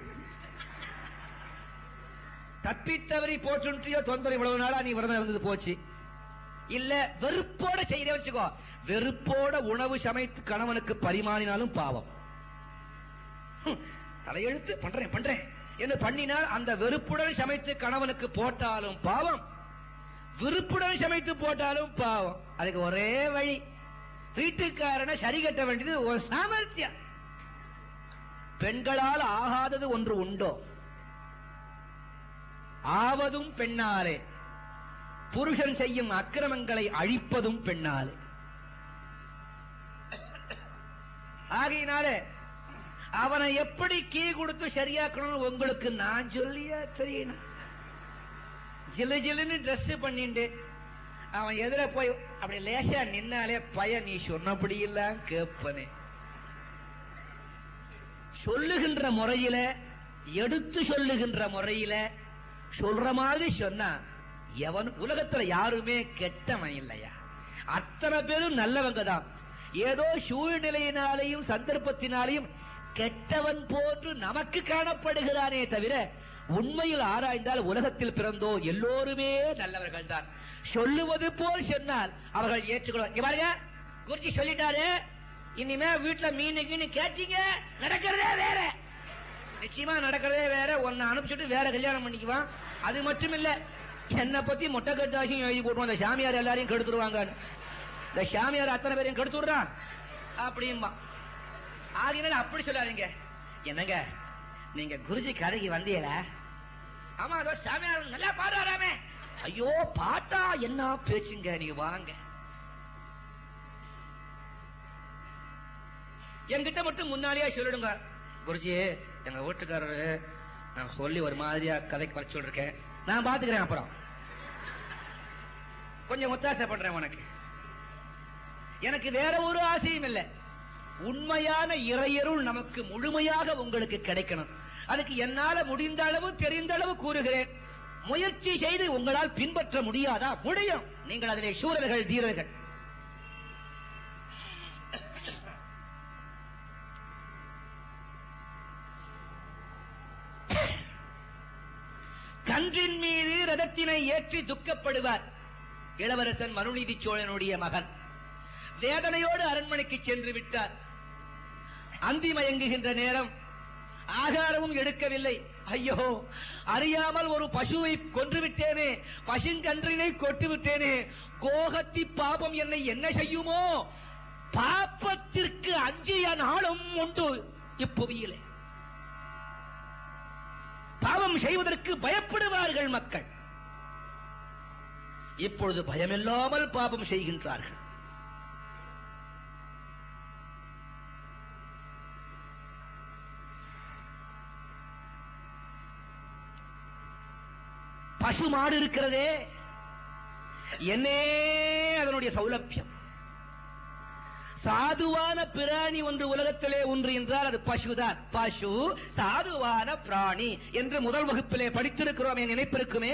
தப்பித்தவரி போட்டுன்றியோ தொந்தரவு இவ்வளவு நாளா நீ விரதம் இருந்தது போச்சு இல்ல வெறுப்போட செய்யற வச்சுக்கோ வெறுப்போட உணவு சமைத்து கணவனுக்கு பரிமாறினாலும் பாவம் ஹம், தலையெழுத்து பண்றேன் பண்றேன் என்று பண்ணினால் அந்த வெறுப்புடன் சமைத்து கணவனுக்கு போட்டாலும் பாவம் விருப்புடன் சமைத்து போட்டாலும் பாவம் அதுக்கு ஒரே வழி வீட்டுக்காரனை சரி கட்ட வேண்டியது ஒரு சாமர்த்தியம் பெண்களால் ஆகாதது ஒன்று உண்டோ ஆவதும் பெண்ணாலே புருஷன் செய்யும் அக்கிரமங்களை அழிப்பதும் பெண்ணாலே ஆகையினாலே அவனை எப்படி கீ கொடுத்து சரியாக்கணும்னு உங்களுக்கு நான் சொல்லியா தெரியணும் ஜிலு ஜிலுன்னு ட்ரெஸ் பண்ணிண்டு அவன் எதிர போய் அப்படி லேசா நின்னாலே பய நீ சொன்னபடி எல்லாம் கேட்பனே சொல்லுகின்ற முறையில எடுத்து சொல்லுகின்ற முறையில சொல்ற மாதிரி சொன்னா எவன் உலகத்துல யாருமே கெட்டவன் இல்லையா அத்தனை பேரும் நல்லவங்க தான் ஏதோ சூழ்நிலையினாலையும் சந்தர்ப்பத்தினாலையும் கெட்டவன் போன்று நமக்கு காணப்படுகிறானே தவிர உண்மையில் ஆராய்ந்தால் உலகத்தில் பிறந்தோ எல்லோருமே நல்லவர்கள் தான் சொல்லுவது போல் சொன்னால் அவர்கள் ஏற்றுக்கொள்ள இங்க பாருங்க குறிச்சி சொல்லிட்டாரு இனிமே வீட்டுல மீன் கீனு கேட்டீங்க நடக்கிறதே வேற நிச்சயமா நடக்கிறதே வேற ஒன்னு அனுப்பிச்சுட்டு வேற கல்யாணம் பண்ணிக்குவான் அது மட்டும் இல்ல என்னை பத்தி மொட்டை கட்டாசியும் எழுதி போட்டுருவான் அந்த சாமியார் எல்லாரையும் கெடுத்துருவாங்க இந்த சாமியார் அத்தனை பேரையும் கெடுத்து விடுறான் அப்படிம்பா ஆகினால அப்படி சொல்லாதீங்க என்னங்க நீங்க குருஜி கடைக்கு வந்தீங்களா ஆமா அதோ சாமியார் நல்லா பாடுறாராமே ஐயோ பாட்டா என்ன பேச்சுங்க நீங்க வாங்க என்கிட்ட மட்டும் முன்னாடியே சொல்லிடுங்க குருஜி எங்க வீட்டுக்காரரு நான் சொல்லி ஒரு மாதிரியா கதைக்கு வர சொல்லிருக்கேன் நான் பாத்துக்கிறேன் அப்புறம் கொஞ்சம் ஒத்தாசை பண்றேன் உனக்கு எனக்கு வேற ஒரு ஆசையும் இல்லை உண்மையான இறையருள் நமக்கு முழுமையாக உங்களுக்கு கிடைக்கணும் அதுக்கு என்னால முடிந்த அளவு தெரிந்த அளவு கூறுகிறேன் முயற்சி செய்து உங்களால் பின்பற்ற முடியாதா முடியும் நீங்கள் அதிலே சூரர்கள் தீரர்கள் கன்றின் மீது ரதத்தினை ஏற்றி துக்கப்படுவார் இளவரசன் மனுநீதி சோழனுடைய மகன் வேதனையோடு அரண்மனைக்கு சென்று விட்டார் அந்தி மயங்குகின்ற நேரம் ஆகாரமும் எடுக்கவில்லை ஐயோ அறியாமல் ஒரு பசுவை கொன்று விட்டேனே பசுங்கன்றினை கொட்டு விட்டேனே கோகத்தி பாபம் என்னை என்ன செய்யுமோ பாப்பத்திற்கு அஞ்சிய நாளும் உண்டு இப்புவியிலே பாவம் செய்வதற்கு பயப்படுவார்கள் மக்கள் இப்பொழுது பயமில்லாமல் பாபம் செய்கின்றார்கள் பசு மாடு இருக்கிறதே என்னே அதனுடைய சௌலபியம் சாதுவான பிராணி ஒன்று உலகத்திலே ஒன்று என்றால் அது பசுதான் பசு சாதுவான பிராணி என்று முதல் வகுப்பிலே படித்திருக்கிறோம் என் நினைப்பிருக்குமே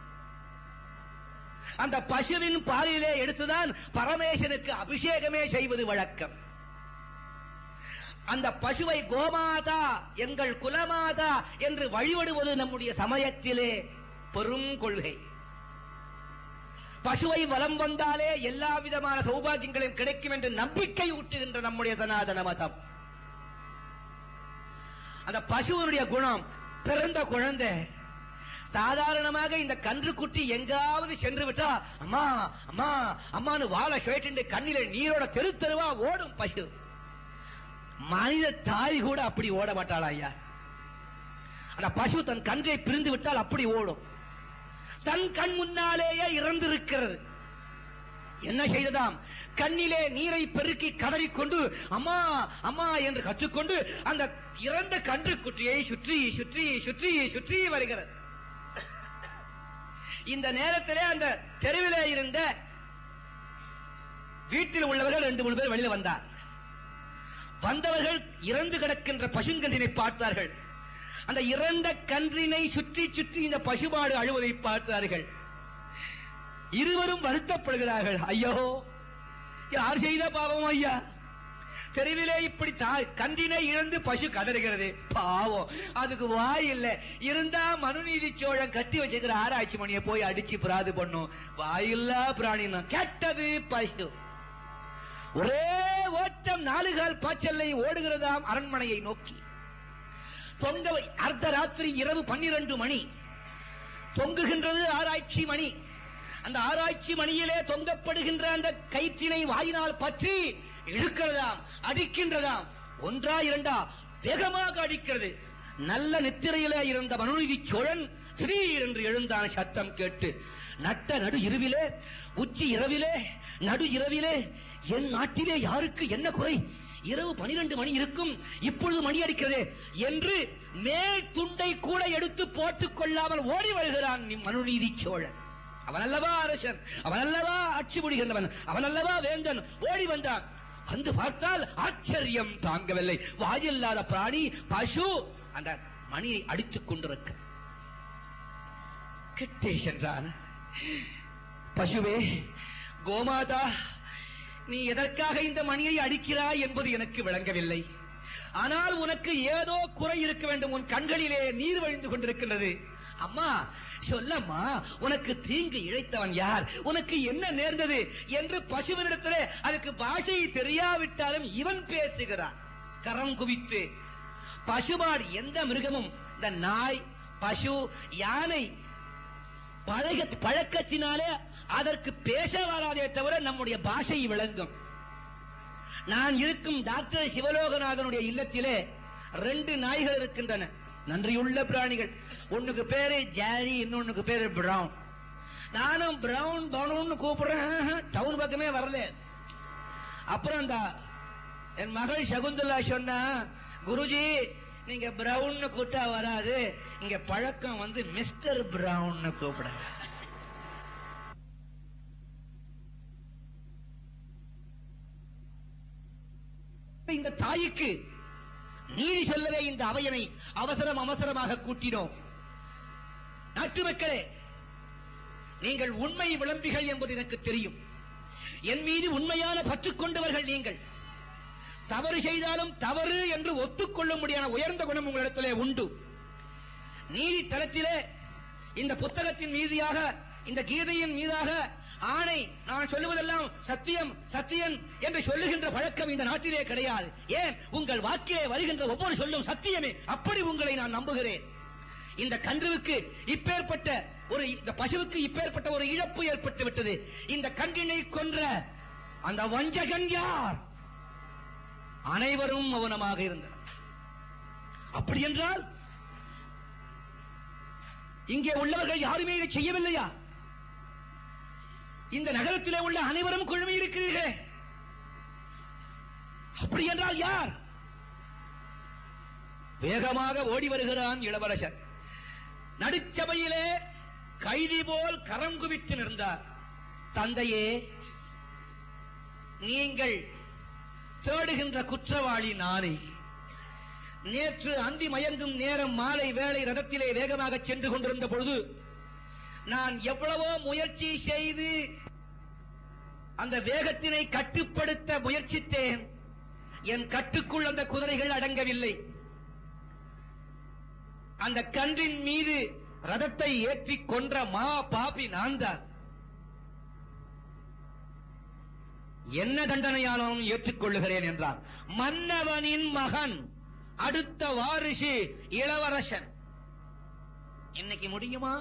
அந்த பசுவின் பாலிலே எடுத்துதான் பரமேசனுக்கு அபிஷேகமே செய்வது வழக்கம் அந்த பசுவை கோமாதா எங்கள் குலமாதா என்று வழிபடுவது நம்முடைய சமயத்திலே பெரும் கொள்கை பசுவை வலம் வந்தாலே எல்லா விதமான சௌபாகியங்களும் கிடைக்கும் என்று நம்பிக்கை ஊட்டுகின்ற நம்முடைய சனாதன மதம் அந்த பசுவனுடைய குணம் பிறந்த குழந்தை சாதாரணமாக இந்த கன்றுக்குட்டி எங்காவது சென்று விட்டா அம்மா அம்மா அம்மான்னு வாழை சுழட்டிண்டு கண்ணில நீரோட தெரு தெருவா ஓடும் பசு மனித தாய் கூட அப்படி ஓட மாட்டாளா ஐயா அந்த பசு தன் கன்றை பிரிந்து விட்டால் அப்படி ஓடும் தன் கண் முன்னாலேயே இறந்திருக்கிறது என்ன செய்ததாம் கண்ணிலே நீரை பெருக்கி கதறிக்கொண்டு அம்மா அம்மா என்று கற்றுக்கொண்டு அந்த இறந்த கன்று குட்டியை சுற்றி சுற்றி சுற்றி சுற்றி வருகிறது இந்த நேரத்திலே அந்த தெருவிலே இருந்த வீட்டில் உள்ளவர்கள் ரெண்டு மூணு பேர் வெளியில வந்தார் வந்தவர்கள் இறந்து கிடக்கின்ற பசுங்கன்றினை பார்த்தார்கள் அந்த இறந்த கன்றினை சுற்றி சுற்றி இந்த பசுமாடு அழுவதை பார்த்தார்கள் இருவரும் வருத்தப்படுகிறார்கள் ஐயோ யார் செய்த பாவம் ஐயா தெருவிலே இப்படி தா- கன்றினை இழந்து பசு கதறுகிறது பாவம் அதுக்கு வாய் இல்ல இருந்தா மனுநீதி சோழன் கட்டி வச்சிருக்கிற ஆராய்ச்சி மணியை போய் அடிச்சு பிராது பண்ணும் வாயில்லா பிராணினா கெட்டது பசு ஒரே ஓட்டம் நாலுகால் பாய்ச்சலை ஓடுகிறதாம் அரண்மனையை நோக்கி தொங்க அர்த்த ராத்திரி இரவு பன்னிரண்டு மணி தொங்குகின்றது ஆராய்ச்சி மணி அந்த ஆராய்ச்சி மணியிலே தொங்கப்படுகின்ற அந்த கயிற்றினை வாயினால் பற்றி இழுக்கிறதாம் அடிக்கின்றதாம் ஒன்றா இரண்டா வேகமாக அடிக்கிறது நல்ல நித்திரையிலே இருந்த மனுநீதி சோழன் திடீரென்று எழுந்தான் சத்தம் கேட்டு நட்ட நடு இரவிலே உச்சி இரவிலே நடு இரவிலே என் நாட்டிலே யாருக்கு என்ன குறை இரவு பனிரெண்டு மணி இருக்கும் இப்பொழுது மணி அடிக்கிறது என்று மேல் துண்டை கூட எடுத்து போட்டுக் கொள்ளாமல் ஓடி வருகிறான் நீ மனுநீதி சோழன் அவன் அல்லவா அரசன் அவன் அல்லவா ஆட்சி புரிகின்றவன் அவன் அல்லவா வேந்தன் ஓடி வந்தான் வந்து பார்த்தால் ஆச்சரியம் தாங்கவில்லை வாயில்லாத பிராணி பசு அந்த மணியை அடித்துக் கொண்டிருக்க கிட்டே சென்றான் பசுவே கோமாதா நீ எதற்காக இந்த மணியை அடிக்கிறாய் என்பது எனக்கு விளங்கவில்லை ஆனால் உனக்கு ஏதோ குறை இருக்க வேண்டும் உன் கண்களிலே நீர் வழிந்து கொண்டிருக்கின்றது அம்மா சொல்லம்மா உனக்கு தீங்கு இழைத்தவன் யார் உனக்கு என்ன நேர்ந்தது என்று பசுவனிடத்திலே அதுக்கு பாஷை தெரியாவிட்டாலும் இவன் பேசுகிறான் கரம் குவித்து பசுமாடு எந்த மிருகமும் இந்த நாய் பசு யானை பழக பழக்கத்தினாலே அதற்கு பேச வராதே தவிர நம்முடைய பாஷை விளங்கும் நான் இருக்கும் டாக்டர் சிவலோகநாதனுடைய இல்லத்திலே ரெண்டு நாய்கள் இருக்கின்றன நன்றியுள்ள பிராணிகள் ஒண்ணுக்கு பேரு ஜாரி இன்னொன்னுக்கு பேரு பிரவுன் நானும் பிரவுன் பவுன் கூப்பிடுறேன் டவுன் பக்கமே வரல அப்புறம் அந்த என் மகள் சகுந்தலா சொன்னா குருஜி நீங்க பிரவுன் கூட்டா வராது இங்க பழக்கம் வந்து மிஸ்டர் பிரவுன் கூப்பிட இந்த தாய்க்கு நீதி சொல்லவே இந்த அவையனை அவசரம் அவசரமாக கூட்டினோம் நாட்டு மக்களே நீங்கள் உண்மை விளம்பிகள் என்பது எனக்கு தெரியும் என் மீது உண்மையான பற்று கொண்டவர்கள் நீங்கள் தவறு செய்தாலும் தவறு என்று ஒத்துக்கொள்ள முடியாத உயர்ந்த குணம் உங்களிடத்திலே உண்டு நீதி தளத்திலே இந்த புத்தகத்தின் மீதியாக இந்த கீதையின் மீதாக ஆணை நான் சொல்லுவதெல்லாம் சத்தியம் சத்தியம் என்று சொல்லுகின்ற பழக்கம் இந்த நாட்டிலே கிடையாது ஏன் உங்கள் வாக்கிலே வருகின்ற ஒவ்வொரு சொல்லும் சத்தியமே அப்படி உங்களை நான் நம்புகிறேன் இந்த கன்றுவுக்கு இப்பேற்பட்ட ஒரு இந்த பசுவுக்கு இப்பேற்பட்ட ஒரு இழப்பு ஏற்பட்டு விட்டது இந்த கன்றினை கொன்ற அந்த வஞ்சகன் யார் அனைவரும் மௌனமாக இருந்தனர் அப்படி என்றால் இங்கே உள்ளவர்கள் யாருமே இதை செய்யவில்லையா இந்த நகரத்திலே உள்ள அனைவரும் குழுமி இருக்கிறீர்களே அப்படி என்றால் யார் வேகமாக ஓடி வருகிறான் இளவரசர் நடுச்சபையிலே கைதி போல் கரம் குவித்து நின்றார் தந்தையே நீங்கள் தேடுகின்ற குற்றவாளி நானே நேற்று அந்தி மயங்கும் நேரம் மாலை வேளை ரதத்திலே வேகமாக சென்று கொண்டிருந்த பொழுது நான் எவ்வளவோ முயற்சி செய்து அந்த வேகத்தினை கட்டுப்படுத்த முயற்சித்தேன் என் கட்டுக்குள் அந்த குதிரைகள் அடங்கவில்லை அந்த கன்றின் மீது ரதத்தை ஏற்றி கொன்ற மா பாபி நான் தான் என்ன தண்டனையானாலும் ஏற்றுக்கொள்ளுகிறேன் என்றார் மன்னவனின் மகன் அடுத்த வாரிசு இளவரசன் இன்னைக்கு முடியுமா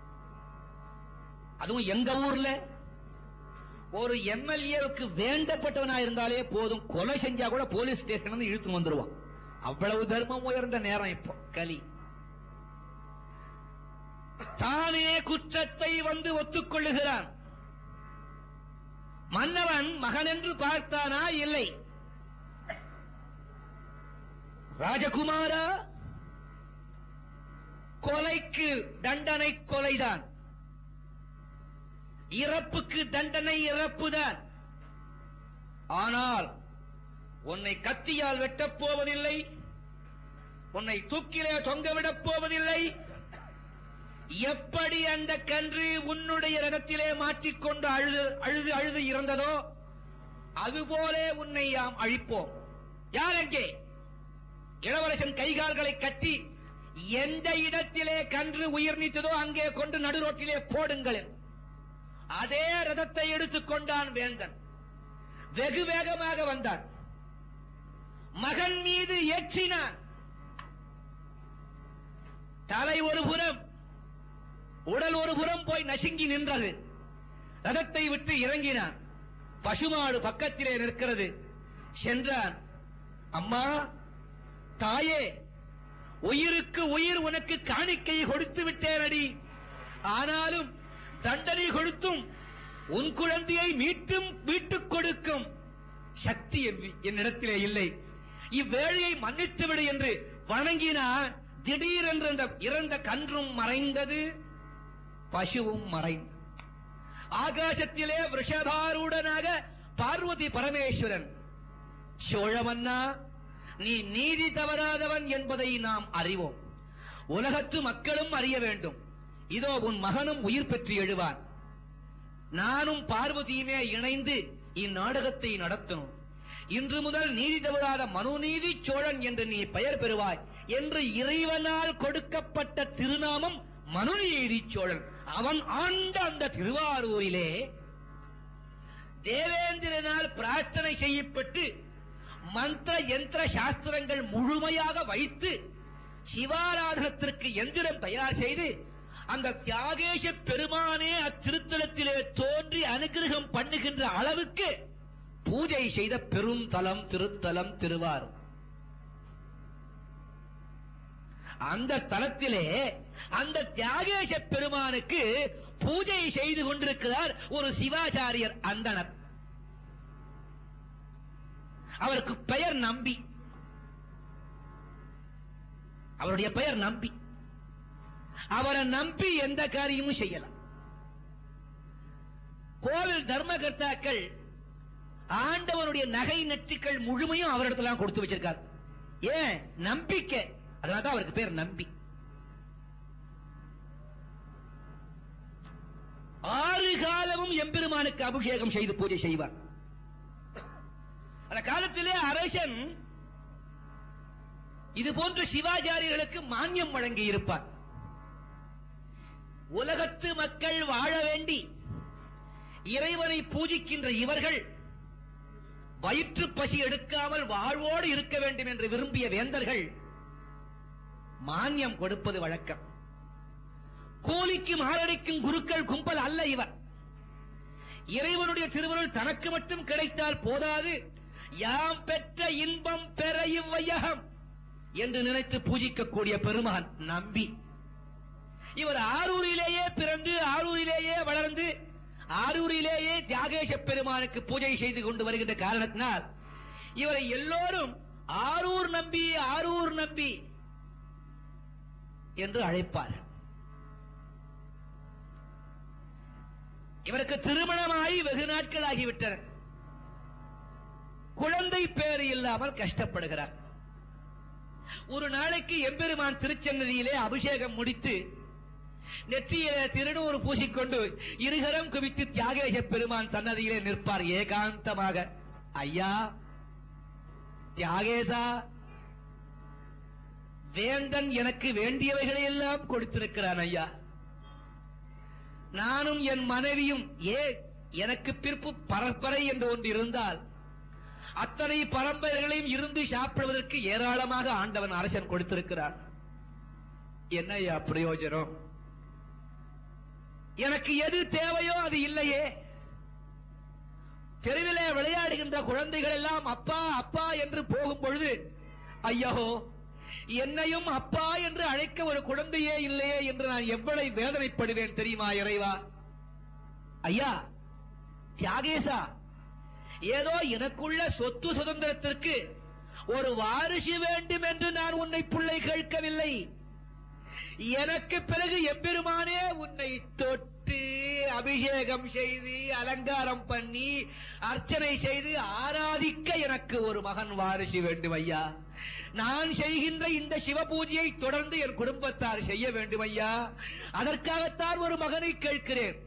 அதுவும் எங்க ஊர்ல ஒரு எம்எல்ஏவுக்கு வேண்டப்பட்டவனா இருந்தாலே போதும் கொலை செஞ்சா கூட போலீஸ் ஸ்டேஷன் இழுத்து வந்துருவான் அவ்வளவு தர்மம் உயர்ந்த நேரம் இப்போ கலி தானே குற்றத்தை வந்து ஒத்துக்கொள்ளுகிறான் மன்னவன் மகன் என்று பார்த்தானா இல்லை ராஜகுமாரா கொலைக்கு தண்டனை கொலைதான் இறப்புக்கு தண்டனை இறப்புதான் ஆனால் உன்னை கத்தியால் வெட்டப் போவதில்லை உன்னை தூக்கிலே தொங்கவிடப் போவதில்லை எப்படி அந்த கன்று உன்னுடைய ரதத்திலே மாட்டிக்கொண்டு அழுது அழுது அழுது இறந்ததோ அதுபோலே உன்னை யாம் அழிப்போம் யார் எங்கே இளவரசன் கைகால்களை கட்டி எந்த இடத்திலே கன்று உயிர் நீத்ததோ அங்கே கொண்டு நடுரோட்டிலே போடுங்கள் அதே ரதத்தை எடுத்துக் கொண்டான் வேந்தன் வெகு வேகமாக வந்தான் மகன் மீது ஏற்றினான் தலை ஒரு புறம் உடல் ஒரு புறம் போய் நசுங்கி நின்றது ரதத்தை விட்டு இறங்கினான் பசுமாடு பக்கத்திலே நிற்கிறது சென்றான் அம்மா தாயே உயிருக்கு உயிர் உனக்கு காணிக்கை கொடுத்து விட்டேனடி ஆனாலும் தண்டனை கொடுத்தும் உன் குழந்தையை மீட்டும் மீட்டுக் கொடுக்கும் சக்தி என்- என்னிடத்திலே இல்லை இவ்வேளையை மன்னித்து விடு என்று வணங்கினான் திடீரென்று அந்த இறந்த கன்றும் மறைந்தது பசுவும் மறைந்தது ஆகாசத்திலே விஷபாரூடனாக பார்வதி பரமேஸ்வரன் சோழமன்னா நீ நீதி தவறாதவன் என்பதை நாம் அறிவோம் உலகத்து மக்களும் அறிய வேண்டும் இதோ உன் மகனும் உயிர் பெற்று எழுவான் நானும் பார்வதியுமே இணைந்து இந்நாடகத்தை நடத்தணும் இன்று முதல் நீதி தவறாத மனுநீதி சோழன் என்று நீ பெயர் பெறுவாய் என்று இறைவனால் கொடுக்கப்பட்ட திருநாமம் மனுநீதி சோழன் அவன் ஆண்ட அந்த திருவாரூரிலே தேவேந்திரனால் பிரார்த்தனை செய்யப்பட்டு மந்திர யந்திர சாஸ்திரங்கள் முழுமையாக வைத்து சிவாராதனத்திற்கு எந்திரம் தயார் செய்து அந்த தியாகேஷ பெருமானே அத்திருத்தலத்திலே தோன்றி அனுகிரகம் பண்ணுகின்ற அளவுக்கு பூஜை செய்த பெரும் தலம் திருத்தலம் திருவாரூர் அந்த தலத்திலே அந்த தியாகேஷ பெருமானுக்கு பூஜை செய்து கொண்டிருக்கிறார் ஒரு சிவாச்சாரியர் அந்தனர் அவருக்கு பெயர் நம்பி அவருடைய பெயர் நம்பி அவரை நம்பி எந்த காரியமும் செய்யலாம் கோவில் தர்மகர்த்தாக்கள் ஆண்டவனுடைய நகை நெற்றிகள் முழுமையும் அவரிடத்துல கொடுத்து வச்சிருக்கார் ஏன் நம்பிக்கை அதனாலதான் அவருக்கு பேர் நம்பி ஆறு காலமும் எம்பெருமானுக்கு அபிஷேகம் செய்து பூஜை செய்வார் அந்த காலத்திலே அரசன் இது போன்ற சிவாச்சாரியர்களுக்கு மானியம் வழங்கி இருப்பார் உலகத்து மக்கள் வாழ வேண்டி இறைவனை பூஜிக்கின்ற இவர்கள் வயிற்று பசி எடுக்காமல் வாழ்வோடு இருக்க வேண்டும் என்று விரும்பிய வேந்தர்கள் மானியம் கொடுப்பது வழக்கம் கூலிக்கு மாரடிக்கும் குருக்கள் கும்பல் அல்ல இவர் இறைவனுடைய திருவருள் தனக்கு மட்டும் கிடைத்தால் போதாது யாம் பெற்ற இன்பம் பெற இவ்வையகம் என்று நினைத்து பூஜிக்கக்கூடிய பெருமான் நம்பி இவர் ஆரூரிலேயே பிறந்து ஆரூரிலேயே வளர்ந்து ஆரூரிலேயே தியாகேஷ பெருமானுக்கு பூஜை செய்து கொண்டு வருகின்ற காரணத்தினால் இவரை எல்லோரும் ஆரூர் நம்பி ஆரூர் நம்பி என்று அழைப்பார் இவருக்கு திருமணமாகி வெகு நாட்கள் ஆகிவிட்டன குழந்தை பேறு இல்லாமல் கஷ்டப்படுகிறார் ஒரு நாளைக்கு எம்பெருமான் திருச்சன்னதியிலே அபிஷேகம் முடித்து நெற்றியிலே திருநூறு பூசிக்கொண்டு இருகரம் குவித்து தியாகேஷ பெருமான் சன்னதியிலே நிற்பார் ஏகாந்தமாக ஐயா தியாகேசா வேந்தன் எனக்கு வேண்டியவைகளை எல்லாம் கொடுத்திருக்கிறான் ஐயா நானும் என் மனைவியும் ஏ எனக்கு பிற்பு பரப்பரை என்று ஒன்று இருந்தால் அத்தனை பரம்பரைகளையும் இருந்து சாப்பிடுவதற்கு ஏராளமாக ஆண்டவன் அரசன் கொடுத்திருக்கிறார் என்னையா பிரயோஜனம் எனக்கு எது தேவையோ அது இல்லையே தெருவிலே விளையாடுகின்ற குழந்தைகள் எல்லாம் அப்பா அப்பா என்று போகும் பொழுது ஐயோ என்னையும் அப்பா என்று அழைக்க ஒரு குழந்தையே இல்லையே என்று நான் எவ்வளவு வேதனைப்படுவேன் தெரியுமா இறைவா ஐயா தியாகேசா ஏதோ எனக்குள்ள சொத்து சுதந்திரத்திற்கு ஒரு வாரிசு வேண்டும் என்று நான் உன்னை பிள்ளை கேட்கவில்லை எனக்கு பிறகு எம்பெருமானே உன்னை தொட்டு அபிஷேகம் செய்து அலங்காரம் பண்ணி அர்ச்சனை செய்து ஆராதிக்க எனக்கு ஒரு மகன் வாரிசு வேண்டும் ஐயா நான் செய்கின்ற இந்த சிவ பூஜையை தொடர்ந்து என் குடும்பத்தார் செய்ய வேண்டும் ஐயா அதற்காகத்தான் ஒரு மகனை கேட்கிறேன்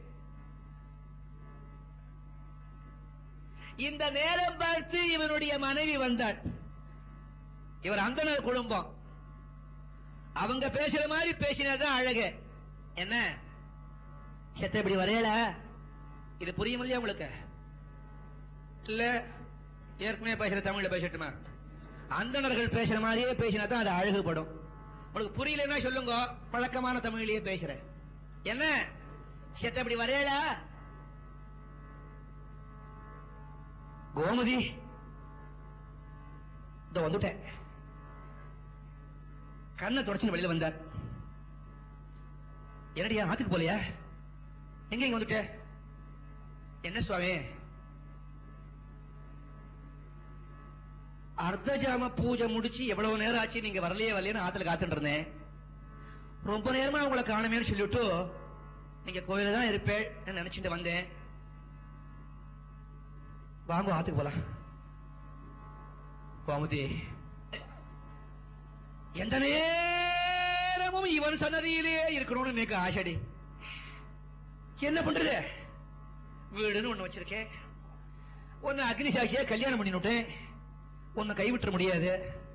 இந்த நேரம் பார்த்து இவனுடைய மனைவி வந்தாள் இவர் அந்தனர் குடும்பம் அவங்க பேசுற மாதிரி பேசினதான் அழகு என்ன செத்த இப்படி வரையல இது புரியும் இல்லையா உங்களுக்கு இல்ல ஏற்கனவே பேசுற தமிழ்ல பேசட்டுமா அந்தணர்கள் பேசுற மாதிரியே பேசினா தான் அது அழகுபடும் உங்களுக்கு புரியலன்னா சொல்லுங்க பழக்கமான தமிழ்லயே பேசுறேன் என்ன செத்த இப்படி வரையல கோமதி இதோ வந்துட்டேன் கண்ணை தொடச்சு வெளியில வந்தார் என்னடியா ஆத்துக்கு போலையா எங்க இங்க வந்துட்ட என்ன சுவாமி அர்த்தஜாம பூஜை முடிச்சு எவ்வளவு நேரம் ஆச்சு நீங்க வரலையே வரலையேன்னு ஆத்துல காத்துட்டு இருந்தேன் ரொம்ப நேரமா உங்களை காணுமேன்னு சொல்லிவிட்டு நீங்க கோயில தான் இருப்பேன் நினைச்சிட்டு வந்தேன் வாங்க ஆத்துக்கு போலாம் கோமதி எந்த நேரமும் இவன் சன்னதியிலேயே இருக்கணும்னு எனக்கு ஆசைடி என்ன பண்றது வீடுன்னு ஒண்ணு வச்சிருக்கேன் ஒன்னு அக்னி சாட்சியா கல்யாணம் பண்ணிவிட்டேன் உன்னை கைவிட்ட முடியாது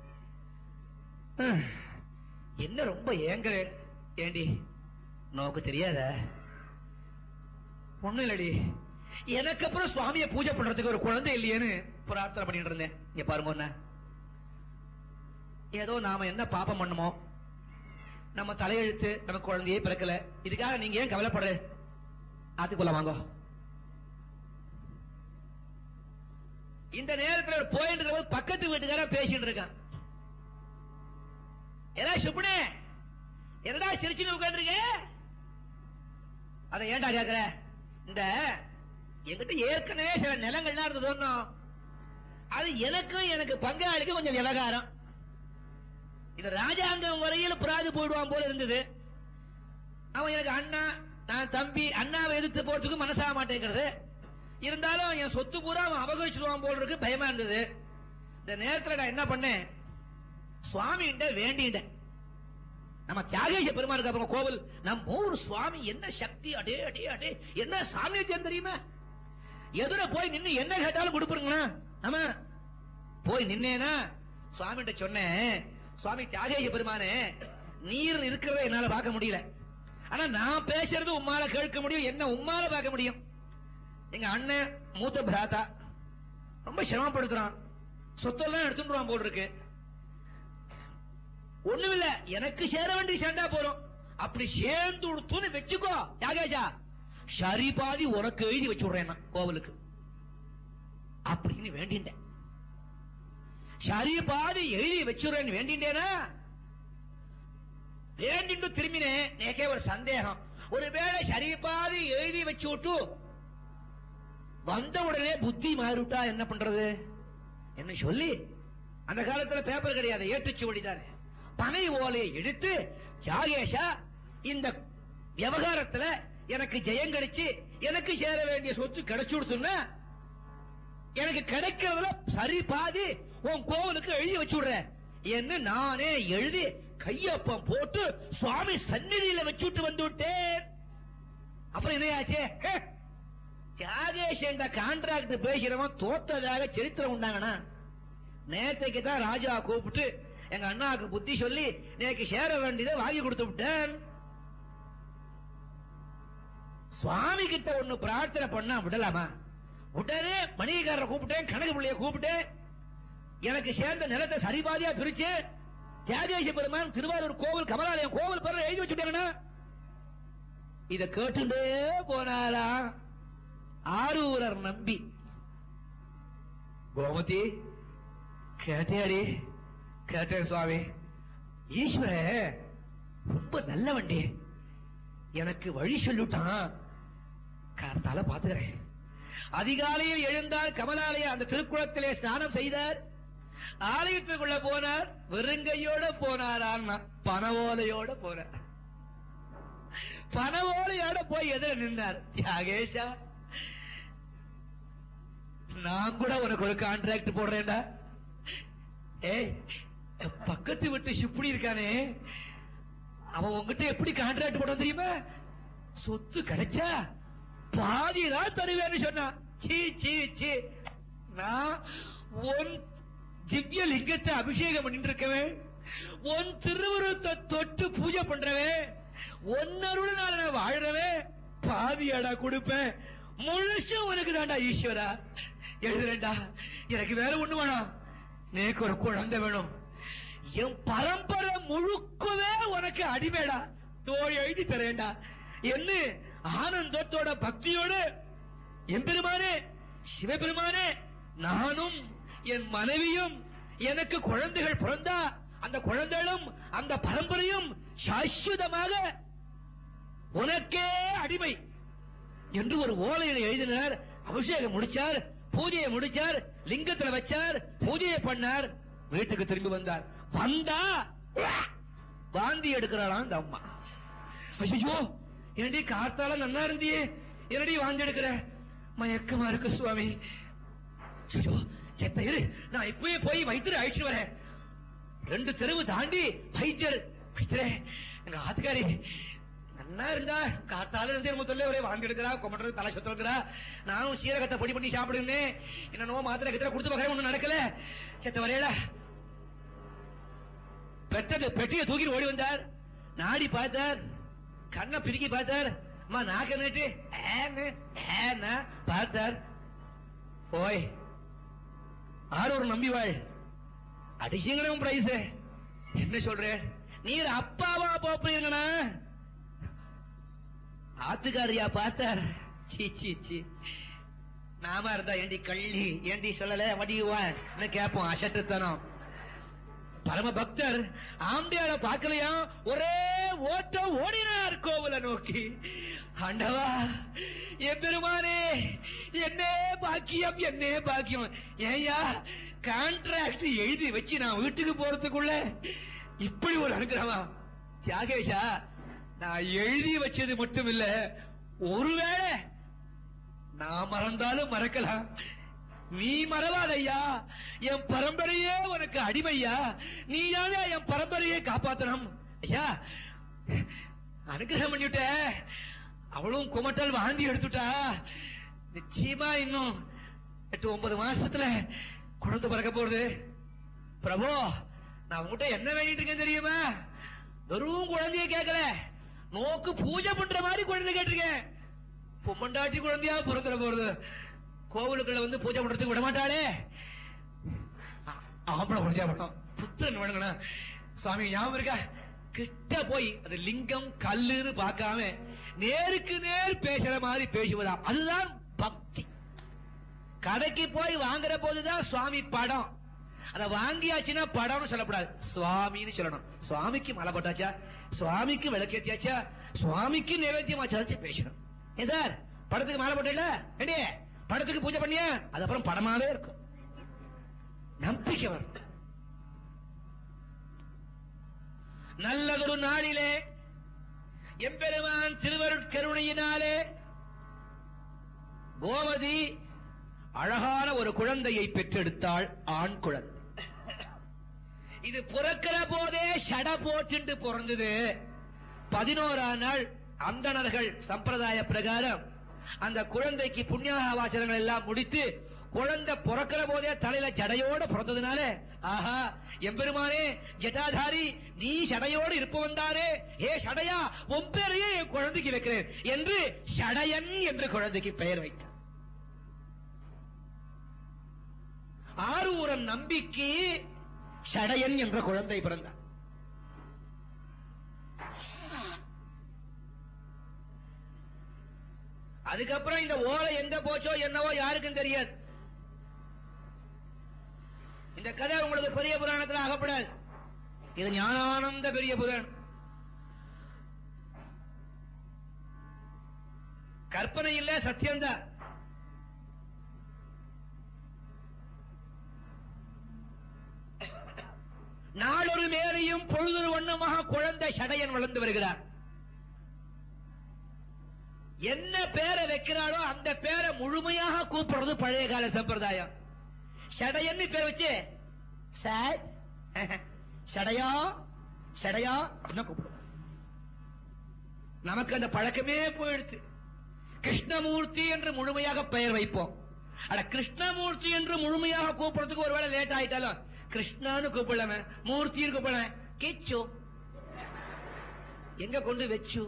ஹம், என்ன ரொம்ப ஏங்குற ஏண்டி நோக்கு தெரியாத ஒண்ணும் இல்லடி எனக்கு அப்புறம் சுவாமியை பூஜை பண்றதுக்கு ஒரு குழந்தை இல்லையேன்னு பிரார்த்தனை பண்ணிட்டு இருந்தேன் இங்க பாருங்க ஒண்ணு ஏதோ நாம என்ன பாப்பம் பண்ணுமோ நம்ம தலையெழுத்து நம்ம குழந்தையே பிறக்கல இதுக்காக நீங்க ஏன் கவலைப்படுற ஆத்துக்குள்ள வாங்க இந்த நேரத்துல ஒரு போயிட்டு இருக்கும்போது பக்கத்து வீட்டுக்காரன் பேசிட்டு இருக்கான் ஏடா சுப்புனே என்னடா சிரிச்சுன்னு உட்காந்துருக்க அதை ஏன்டா கேக்குற இந்த என்கிட்ட ஏற்கனவே சில நிலங்கள்லாம் இருந்தது ஒண்ணும் அது எனக்கும் எனக்கு பங்காளிக்கும் கொஞ்சம் விவகாரம் இது ராஜாங்கம் வரையில் பிராது போயிடுவான் போல இருந்தது அவன் எனக்கு அண்ணா நான் தம்பி அண்ணாவை எதிர்த்து போறதுக்கு மனசாக மாட்டேங்கிறது இருந்தாலும் என் சொத்து பூரா அவன் அபகரிச்சிடுவான் போல இருக்கு பயமா இருந்தது இந்த நேரத்துல நான் என்ன பண்ணேன் சுவாமிகிட்ட வேண்டிட்டேன் நம்ம தியாகேஷ பெருமாளுக்கு அப்புறம் கோவில் நம்ம ஊர் சுவாமி என்ன சக்தி அடே அடே அடே என்ன சாமியத்தியம் தெரியுமா எதிர போய் நின்னு என்ன கேட்டாலும் கொடுப்புருங்களா ஆமா போய் நின்னேனா சுவாமிகிட்ட சொன்னேன் சுவாமி தியாகேஷ பெருமானே நீர் இருக்கிறத என்னால பார்க்க முடியல ஆனா நான் பேசுறது உம்மால கேட்க முடியும் என்ன உம்மால பார்க்க முடியும் எங்க அண்ணன் மூத்த பிராத்தா ரொம்ப சிரமப்படுத்துறான் சொத்தெல்லாம் எடுத்துட்டுவான் போல் இருக்கு ஒண்ணுமில்ல எனக்கு சேர வேண்டிய சண்டா போறோம் அப்படி சேர்ந்து கொடுத்துன்னு வச்சுக்கோ தியாகேஷா சரி பாதி உனக்கு எழுதி வச்சு விடுறேன் நான் கோவிலுக்கு அப்படின்னு வேண்டிட்டேன் சரி பாதி எழுதி வச்சுடுறேன்னு வேண்டிட்டேனா வேண்டிட்டு திரும்பினேன் எனக்கே ஒரு சந்தேகம் ஒருவேளை சரி பாதி எழுதி வச்சு விட்டு வந்த உடனே புத்தி மாறிவிட்டா என்ன பண்றது என்ன சொல்லி அந்த காலத்துல பேப்பர் கிடையாது ஏற்றுச்சுவடி தானே பனை ஓலையை எடுத்து தியாகேஷா இந்த விவகாரத்துல எனக்கு ஜெயம் கிடைச்சு எனக்கு சேர வேண்டிய சொத்து கிடைச்சுடுச்சுன்னா எனக்கு கிடைக்கிறதுல சரி பாதி உன் கோவிலுக்கு எழுதி வச்சு விடுற என்று நானே எழுதி கையொப்பம் போட்டு சுவாமி சந்நிதியில வச்சுட்டு வந்து விட்டேன் அப்புறம் என்னையாச்சே ஹே, தியாகேஷ் என்ற கான்ட்ராக்ட் பேசுறவன் தோத்ததாக சரித்திரம் உண்டாங்கண்ணா நேத்தைக்கு தான் ராஜா கூப்பிட்டு எங்க அண்ணாவுக்கு புத்தி சொல்லி நேக்கு சேர வேண்டியதை வாங்கி கொடுத்து விட்டேன் சுவாமி கிட்ட ஒண்ணு பிரார்த்தனை பண்ணா விடலாமா உடனே மணிகாரரை கூப்பிட்டேன் கணக்கு பிள்ளைய கூப்பிட்டேன் எனக்கு சேர்ந்த நிலத்தை சரிபாதியா பிரிச்சு தியாகேஷ பெருமான் திருவாரூர் கோவில் கமலாலயம் கோவில் பேர்ல எழுதி வச்சுட்டாங்கண்ணா இத கேட்டுட்டே போனாரா ஆரூரர் நம்பி கோமதி கேட்டியாடி கேட்டேன் சுவாமி ஈஸ்வர ரொம்ப நல்ல வண்டி எனக்கு வழி சொல்லிட்டான் கார்த்தால பாத்துக்கிறேன் அதிகாலையில் எழுந்தார் கமலாலய அந்த திருக்குளத்திலே ஸ்நானம் செய்தார் ஆலயத்துக்குள்ள போனார் வெறுங்கையோட போனாரான்னா பனவோலையோட போனார் பனவோலையோட போய் எதிர நின்றார் தியாகேஷா நான் கூட உனக்கு ஒரு கான்ட்ராக்ட் போடுறேன்டா ஏய் பக்கத்து விட்டு சுப்படி இருக்கானே அவன் உங்ககிட்ட எப்படி கான்ட்ராக்ட் போட தெரியுமா சொத்து கிடைச்சா பாதி தான் தருவேன்னு சொன்னான் சீ சீ சீ நான் உன் திவ்ய லிங்கத்தை அபிஷேகம் பண்ணிட்டு இருக்கவன் உன் திருவுருவத்தை தொட்டு பூஜை பண்றவன் ஒன்னருடன் நான் வாழறவன் பாதியாடா கொடுப்பேன் முழுசும் உனக்கு தாண்டா ஈஸ்வரா எழுதுறேன்டா எனக்கு வேற ஒண்ணு வேணாம் நேக்கு ஒரு குழந்தை வேணும் என் பரம்பரை முழுக்கவே உனக்கு அடிமைடா தோழி எழுதி தரேன்டா என்ன ஆனந்தத்தோட பக்தியோடு எம்பெருமானே சிவபெருமானே நானும் என் மனைவியும் எனக்கு குழந்தைகள் பிறந்தா அந்த குழந்தைகளும் அந்த பரம்பரையும் சாஸ்வதமாக உனக்கே அடிமை என்று ஒரு ஓலையில எழுதினார் அபிஷேகம் முடிச்சார் பூஜையை முடிச்சார் லிங்கத்துல வச்சார் பூஜையை பண்ணார் வீட்டுக்கு திரும்பி வந்தார் வந்தா வாந்தி எடுக்கிறாளாம் அந்த அம்மா ஐயோ என்னடி காத்தால நன்னா இருந்தியே என்னடி வாந்தி எடுக்கிற மயக்கமா இருக்கு சுவாமி ஐயோ செத்த இரு நான் இப்பவே போய் வைத்தியர் அழிச்சு வரேன் ரெண்டு தெருவு தாண்டி வைத்தியர் வைத்தியரே எங்க ஆத்துக்காரி நன்னா இருந்தா காத்தால இருந்தே நம்ம தொல்லை ஒரே வாங்கி எடுக்கிறா கொமட்டுறது தலை சுத்த வைக்கிறா நானும் சீரகத்தை பொடி பண்ணி சாப்பிடுன்னு என்னனோ மாத்திரை கிட்ட கொடுத்து பார்க்கறேன் ஒண்ணும் நடக்கல செத்த வரையடா பெட்டது பெட்டியை தூக்கி ஓடி வந்தார் நாடி பார்த்தார் கண்ணை பிரிக்கி பார்த்தார் அம்மா நாக்க நேற்று ஏன்னு ஏன்னா பார்த்தார் போய் ஆரூர் நம்பி வாழ் அடிச்சுங்கணும் பிரைஸ் என்ன சொல்றேன் நீர் அப்பாவா போப்பீங்கண்ணா ஆத்துக்காரியா பார்த்தார் சீ சீ சீ நாம இருந்தா ஏண்டி கள்ளி ஏண்டி சொல்லல வடிவான் கேப்போம் அசட்டுத்தனம் பரம பக்தர் ஆம்பியார பார்க்கலையா ஒரே ஓட்டம் ஓடினார் கோவில நோக்கி ஆண்டவா என் பெருமானே என்னே பாக்கியம் என்னே பாக்கியம் ஏயா கான்ட்ராக்ட் எழுதி வச்சு நான் வீட்டுக்கு போறதுக்குள்ள இப்படி ஒரு அனுகிரகமா தியாகேஷா நான் எழுதி வச்சது மட்டும் இல்ல ஒருவேளை நான் மறந்தாலும் மறக்கலாம் நீ மறவாதையா என் பரம்பரையே உனக்கு அடிமையா நீ யாரா என் பரம்பரையை காப்பாத்தணும் ஐயா அனுகிரகம் பண்ணிவிட்ட அவளும் குமட்டல் வாந்தி எடுத்துட்டா நிச்சயமா இன்னும் எட்டு ஒன்பது மாசத்துல குழந்தை பிறக்க போறது பிரபு நான் உங்ககிட்ட என்ன வேண்டிட்டு இருக்கேன் தெரியுமா வெறும் குழந்தைய கேட்கல நோக்கு பூஜை பண்ற மாதிரி குழந்தை கேட்டிருக்கேன் பொம்மண்டாட்டி குழந்தையா பிறந்துட போறது கோவிலுக்குள்ள வந்து பூஜை பண்றதுக்கு விட மாட்டாளே ஆ- ஆம்பளை குழந்தையா வேணும் புத்திரன் வேணுங்கண்ணா சுவாமி ஞாபகம் இருக்கா கிட்ட போய் அது லிங்கம் கல்லுன்னு பார்க்காம நேருக்கு நேர் பேசுற மாதிரி பேசுவதா அதுதான் பக்தி கடைக்கு போய் வாங்குற போதுதான் சுவாமி படம் அத வாங்கியாச்சுன்னா படம்னு சொல்லக்கூடாது சுவாமின்னு சொல்லணும் சுவாமிக்கு மலை போட்டாச்சா சுவாமிக்கு விளக்கேத்தியாச்சா சுவாமிக்கு நைவேத்தியமாச்சாச்சு பேசணும் ஏன் சார் படத்துக்கு மாலை போட்டல ஏண்டி படத்துக்கு பூஜை பண்ணியா அது அப்புறம் படமாவே இருக்கும் நம்பிக்கை வரும் நல்லதொரு நாளிலே எம்பெருமான் திருவருட்கருணையினாலே கோமதி அழகான ஒரு குழந்தையை பெற்றெடுத்தாள் ஆண் குழந்தை இது பிறக்கிற போதே ஷட போச்சுண்டு பிறந்தது பதினோராம் நாள் அந்தணர்கள் சம்பிரதாய பிரகாரம் அந்த குழந்தைக்கு புண்ணியாவாசனங்கள் எல்லாம் முடித்து குழந்தை பிறக்கிற போதே தலையில ஜடையோட பிறந்ததுனால ஆஹா எம்பெருமானே ஜட்டாதாரி நீ சடையோடு இருப்பவன் தானே ஏ சடையா உன் பேரையே என் குழந்தைக்கு வைக்கிறேன் என்று சடையன் என்று குழந்தைக்கு பெயர் வைத்தார் ஆரூரன் நம்பிக்கு சடையன் என்ற குழந்தை பிறந்தான் அதுக்கப்புறம் இந்த ஓலை எங்க போச்சோ என்னவோ யாருக்கும் தெரியாது இந்த கதை உங்களுக்கு பெரிய புராணத்துல அகப்படாது இது ஞானானந்த பெரிய புராணம் கற்பனை இல்ல சத்தியம்தான் நாளொரு மேலையும் பொழுதொரு வண்ணமாக குழந்தை சடையன் வளர்ந்து வருகிறார் என்ன பேரை வைக்கிறாளோ அந்த பேரை முழுமையாக கூப்பிடுறது பழைய கால சம்பிரதாயம் சடையன்னு பேர் வச்சு சார் சடையா சடையா அப்படிதான் கூப்பிடுவோம் நமக்கு அந்த பழக்கமே போயிடுச்சு கிருஷ்ணமூர்த்தி என்று முழுமையாக பெயர் வைப்போம் அட கிருஷ்ணமூர்த்தி என்று முழுமையாக கூப்பிடுறதுக்கு ஒருவேளை லேட் ஆயிட்டாலும் கிருஷ்ணான்னு கூப்பிடலாம மூர்த்தின்னு கூப்பிடலாம கிச்சு எங்க கொண்டு வச்சு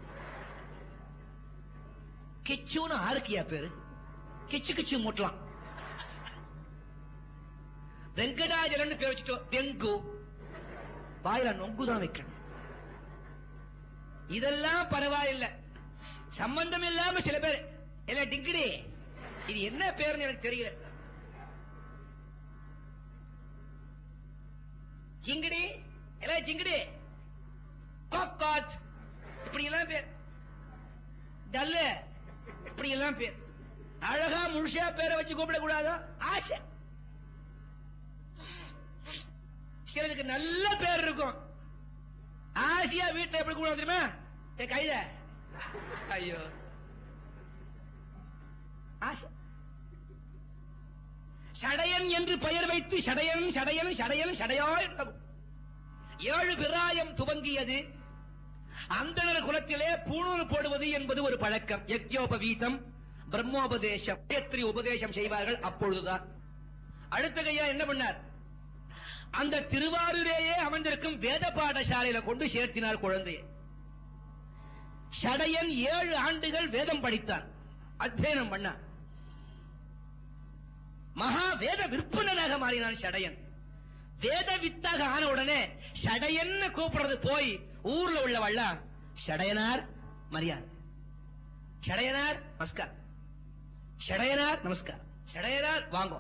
கிச்சுன்னு ஆருக்கியா பேரு கிச்சு கிச்சு மூட்டலாம் வெங்கடாஜலன்னு பேர் வச்சுட்டோம் வெங்கு வாயில நொங்கு தான் வைக்கணும் இதெல்லாம் பரவாயில்லை சம்பந்தம் இல்லாம சில பேர் இல்ல டிங்கிடி இது என்ன பேருன்னு எனக்கு தெரியல ஜிங்கிடி இல்ல ஜிங்கிடி கோக்காட் இப்படி எல்லாம் பேர் டல்லு இப்படி எல்லாம் பேர் அழகா முழுசா பேரை வச்சு கூப்பிட கூடாதோ ஆசை சிலருக்கு நல்ல பேர் இருக்கும் ஆசையா வீட்டுல எப்படி கூட தெரியுமா ஏ கைத ஐயோ ஆசை சடையன் என்று பெயர் வைத்து சடையன் சடையன் சடையன் சடையா என்றகும். ஏழு பிராயம் துவங்கியது அந்தணர் குலத்திலே பூணூல் போடுவது என்பது ஒரு பழக்கம் யக்யோபவீதம் பிரம்மோபதேசம் காயத்ரி உபதேசம் செய்வார்கள் அப்பொழுதுதான் அடுத்த கையா என்ன பண்ணார் அந்த திருவாரூரேயே அமைந்திருக்கும் வேத பாடசாலையில கொண்டு சேர்த்தினார் குழந்தையை சடையன் ஏழு ஆண்டுகள் வேதம் படித்தார் அத்தியனம் பண்ணார் மகா வேத விற்பனனாக மாறினான் சடையன் வேத வித்தாக ஆன உடனே சடையன்னு கூப்பிடுறது போய் ஊர்ல உள்ளவள்ள சடையனார் மரியாதை சடையனார் நமஸ்கார் சடையனார் நமஸ்கார் சடையனார் வாங்கோ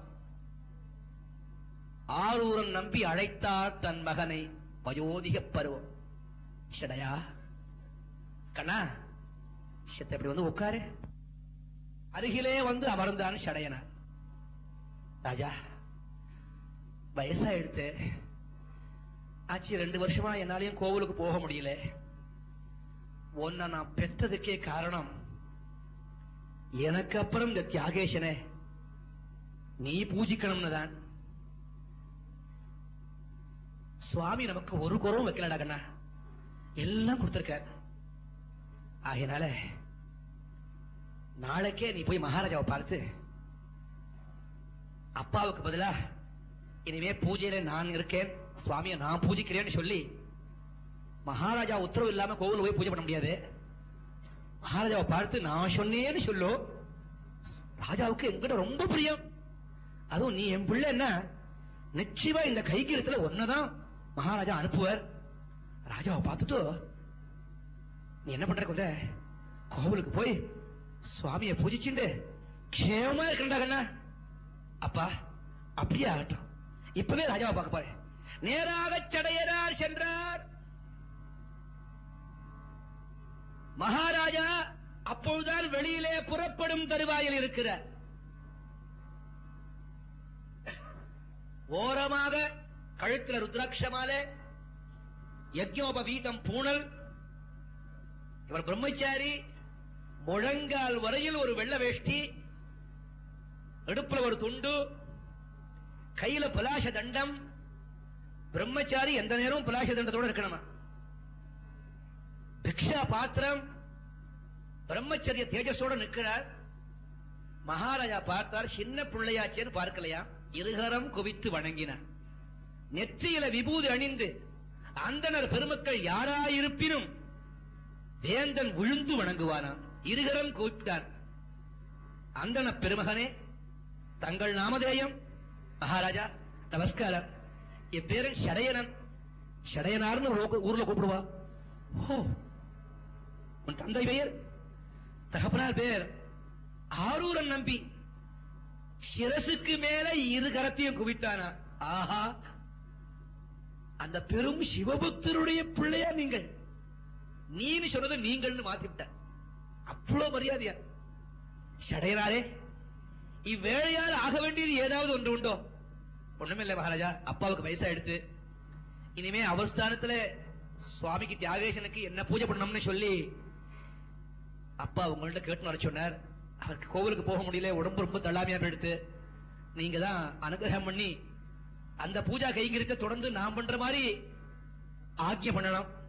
ஆரூரன் நம்பி அழைத்தார் தன் மகனை வயோதிக பருவம் சடையா கண்ணா சித்த இப்படி வந்து உட்காரு அருகிலே வந்து அமர்ந்தான் சடையனார் ராஜா வயசா எடுத்து ஆச்சு ரெண்டு வருஷமா என்னாலையும் கோவிலுக்கு போக முடியல உன்னை நான் பெற்றதுக்கே காரணம் எனக்கு அப்புறம் இந்த தியாகேஷனை நீ பூஜிக்கணும்னு தான் சுவாமி நமக்கு ஒரு குறவும் வைக்கலடா கண்ணா எல்லாம் கொடுத்திருக்கார் ஆகையினால நாளைக்கே நீ போய் மகாராஜாவை பார்த்து அப்பாவுக்கு பதிலா இனிமே பூஜையில நான் இருக்கேன் சுவாமியை நான் பூஜிக்கிறேன்னு சொல்லி மகாராஜா உத்தரவு இல்லாம கோவில் போய் பூஜை பண்ண முடியாது மகாராஜாவை பார்த்து நான் சொன்னேன்னு சொல்லு ராஜாவுக்கு எங்கிட்ட ரொம்ப பிரியம் அதுவும் நீ என் பிள்ளை என்ன நிச்சயமா இந்த கைகீரத்துல ஒன்னதான் மகாராஜா அனுப்புவார் ராஜாவை பார்த்துட்டு நீ என்ன பண்ற கொஞ்ச கோவிலுக்கு போய் சுவாமியை பூஜிச்சுண்டு க்ஷேமமா இருக்கண்டா கண்ணா அப்பா அப்படியே ஆகட்டும் இப்பவே ராஜாவை பார்க்க போறேன் நேராக சடையனார் சென்றார் மகாராஜா அப்பொழுதுதான் வெளியிலே புறப்படும் தருவாயில் இருக்கிறார் ஓரமாக கழுத்துல ருத்ராட்ச மாலை யஜ்ஞோபவீதம் பூணல் இவர் பிரம்மச்சாரி முழங்கால் வரையில் ஒரு வெள்ள வேஷ்டி இடுப்புல ஒரு துண்டு கையில பலாச தண்டம் பிரம்மச்சாரி எந்த நேரமும் பலாச தண்டத்தோட இருக்கணுமா பிக்ஷா பாத்திரம் பிரம்மச்சரிய தேஜஸோட நிற்கிறார் மகாராஜா பார்த்தார் சின்ன பிள்ளையாச்சேன்னு பார்க்கலையா இருகரம் குவித்து வணங்கினார் நெற்றியில விபூதி அணிந்து அந்தனர் பெருமக்கள் யாராயிருப்பினும் வேந்தன் விழுந்து வணங்குவானாம் இருகரம் குவித்தார் அந்தன பெருமகனே தங்கள் நாமதேயம் மகாராஜா நமஸ்காரம் என் பேரன் ஷடையனன் ஷடையனார்னு ஊ- ஊர்ல கூப்பிடுவா ஓ உன் தந்தை பெயர் தகப்பனார் பேர் ஆரூரன் நம்பி சிரசுக்கு மேல இரு கரத்தையும் குவித்தானா ஆஹா அந்த பெரும் சிவபக்தருடைய பிள்ளையா நீங்கள் நீன்னு சொன்னது நீங்கள்னு மாத்திவிட்ட அவ்வளவு மரியாதையா சடையனாரே இவ்வேளையால் ஆக வேண்டியது ஏதாவது ஒன்று உண்டோ ஒண்ணுமில்லை மகாராஜா அப்பாவுக்கு வயசா எடுத்து இனிமே அவர் ஸ்தானத்துல சுவாமிக்கு தியாகேசனுக்கு என்ன பூஜை பண்ணணும்னு சொல்லி அப்பா உங்கள்ட்ட கேட்டு வர சொன்னார் அவருக்கு கோவிலுக்கு போக முடியல உடம்பு ரொம்ப தள்ளாமையா போயிடுத்து நீங்க தான் அனுகிரகம் பண்ணி அந்த பூஜா கைங்கரியத்தை தொடர்ந்து நான் பண்ற மாதிரி ஆக்கிய பண்ணணும்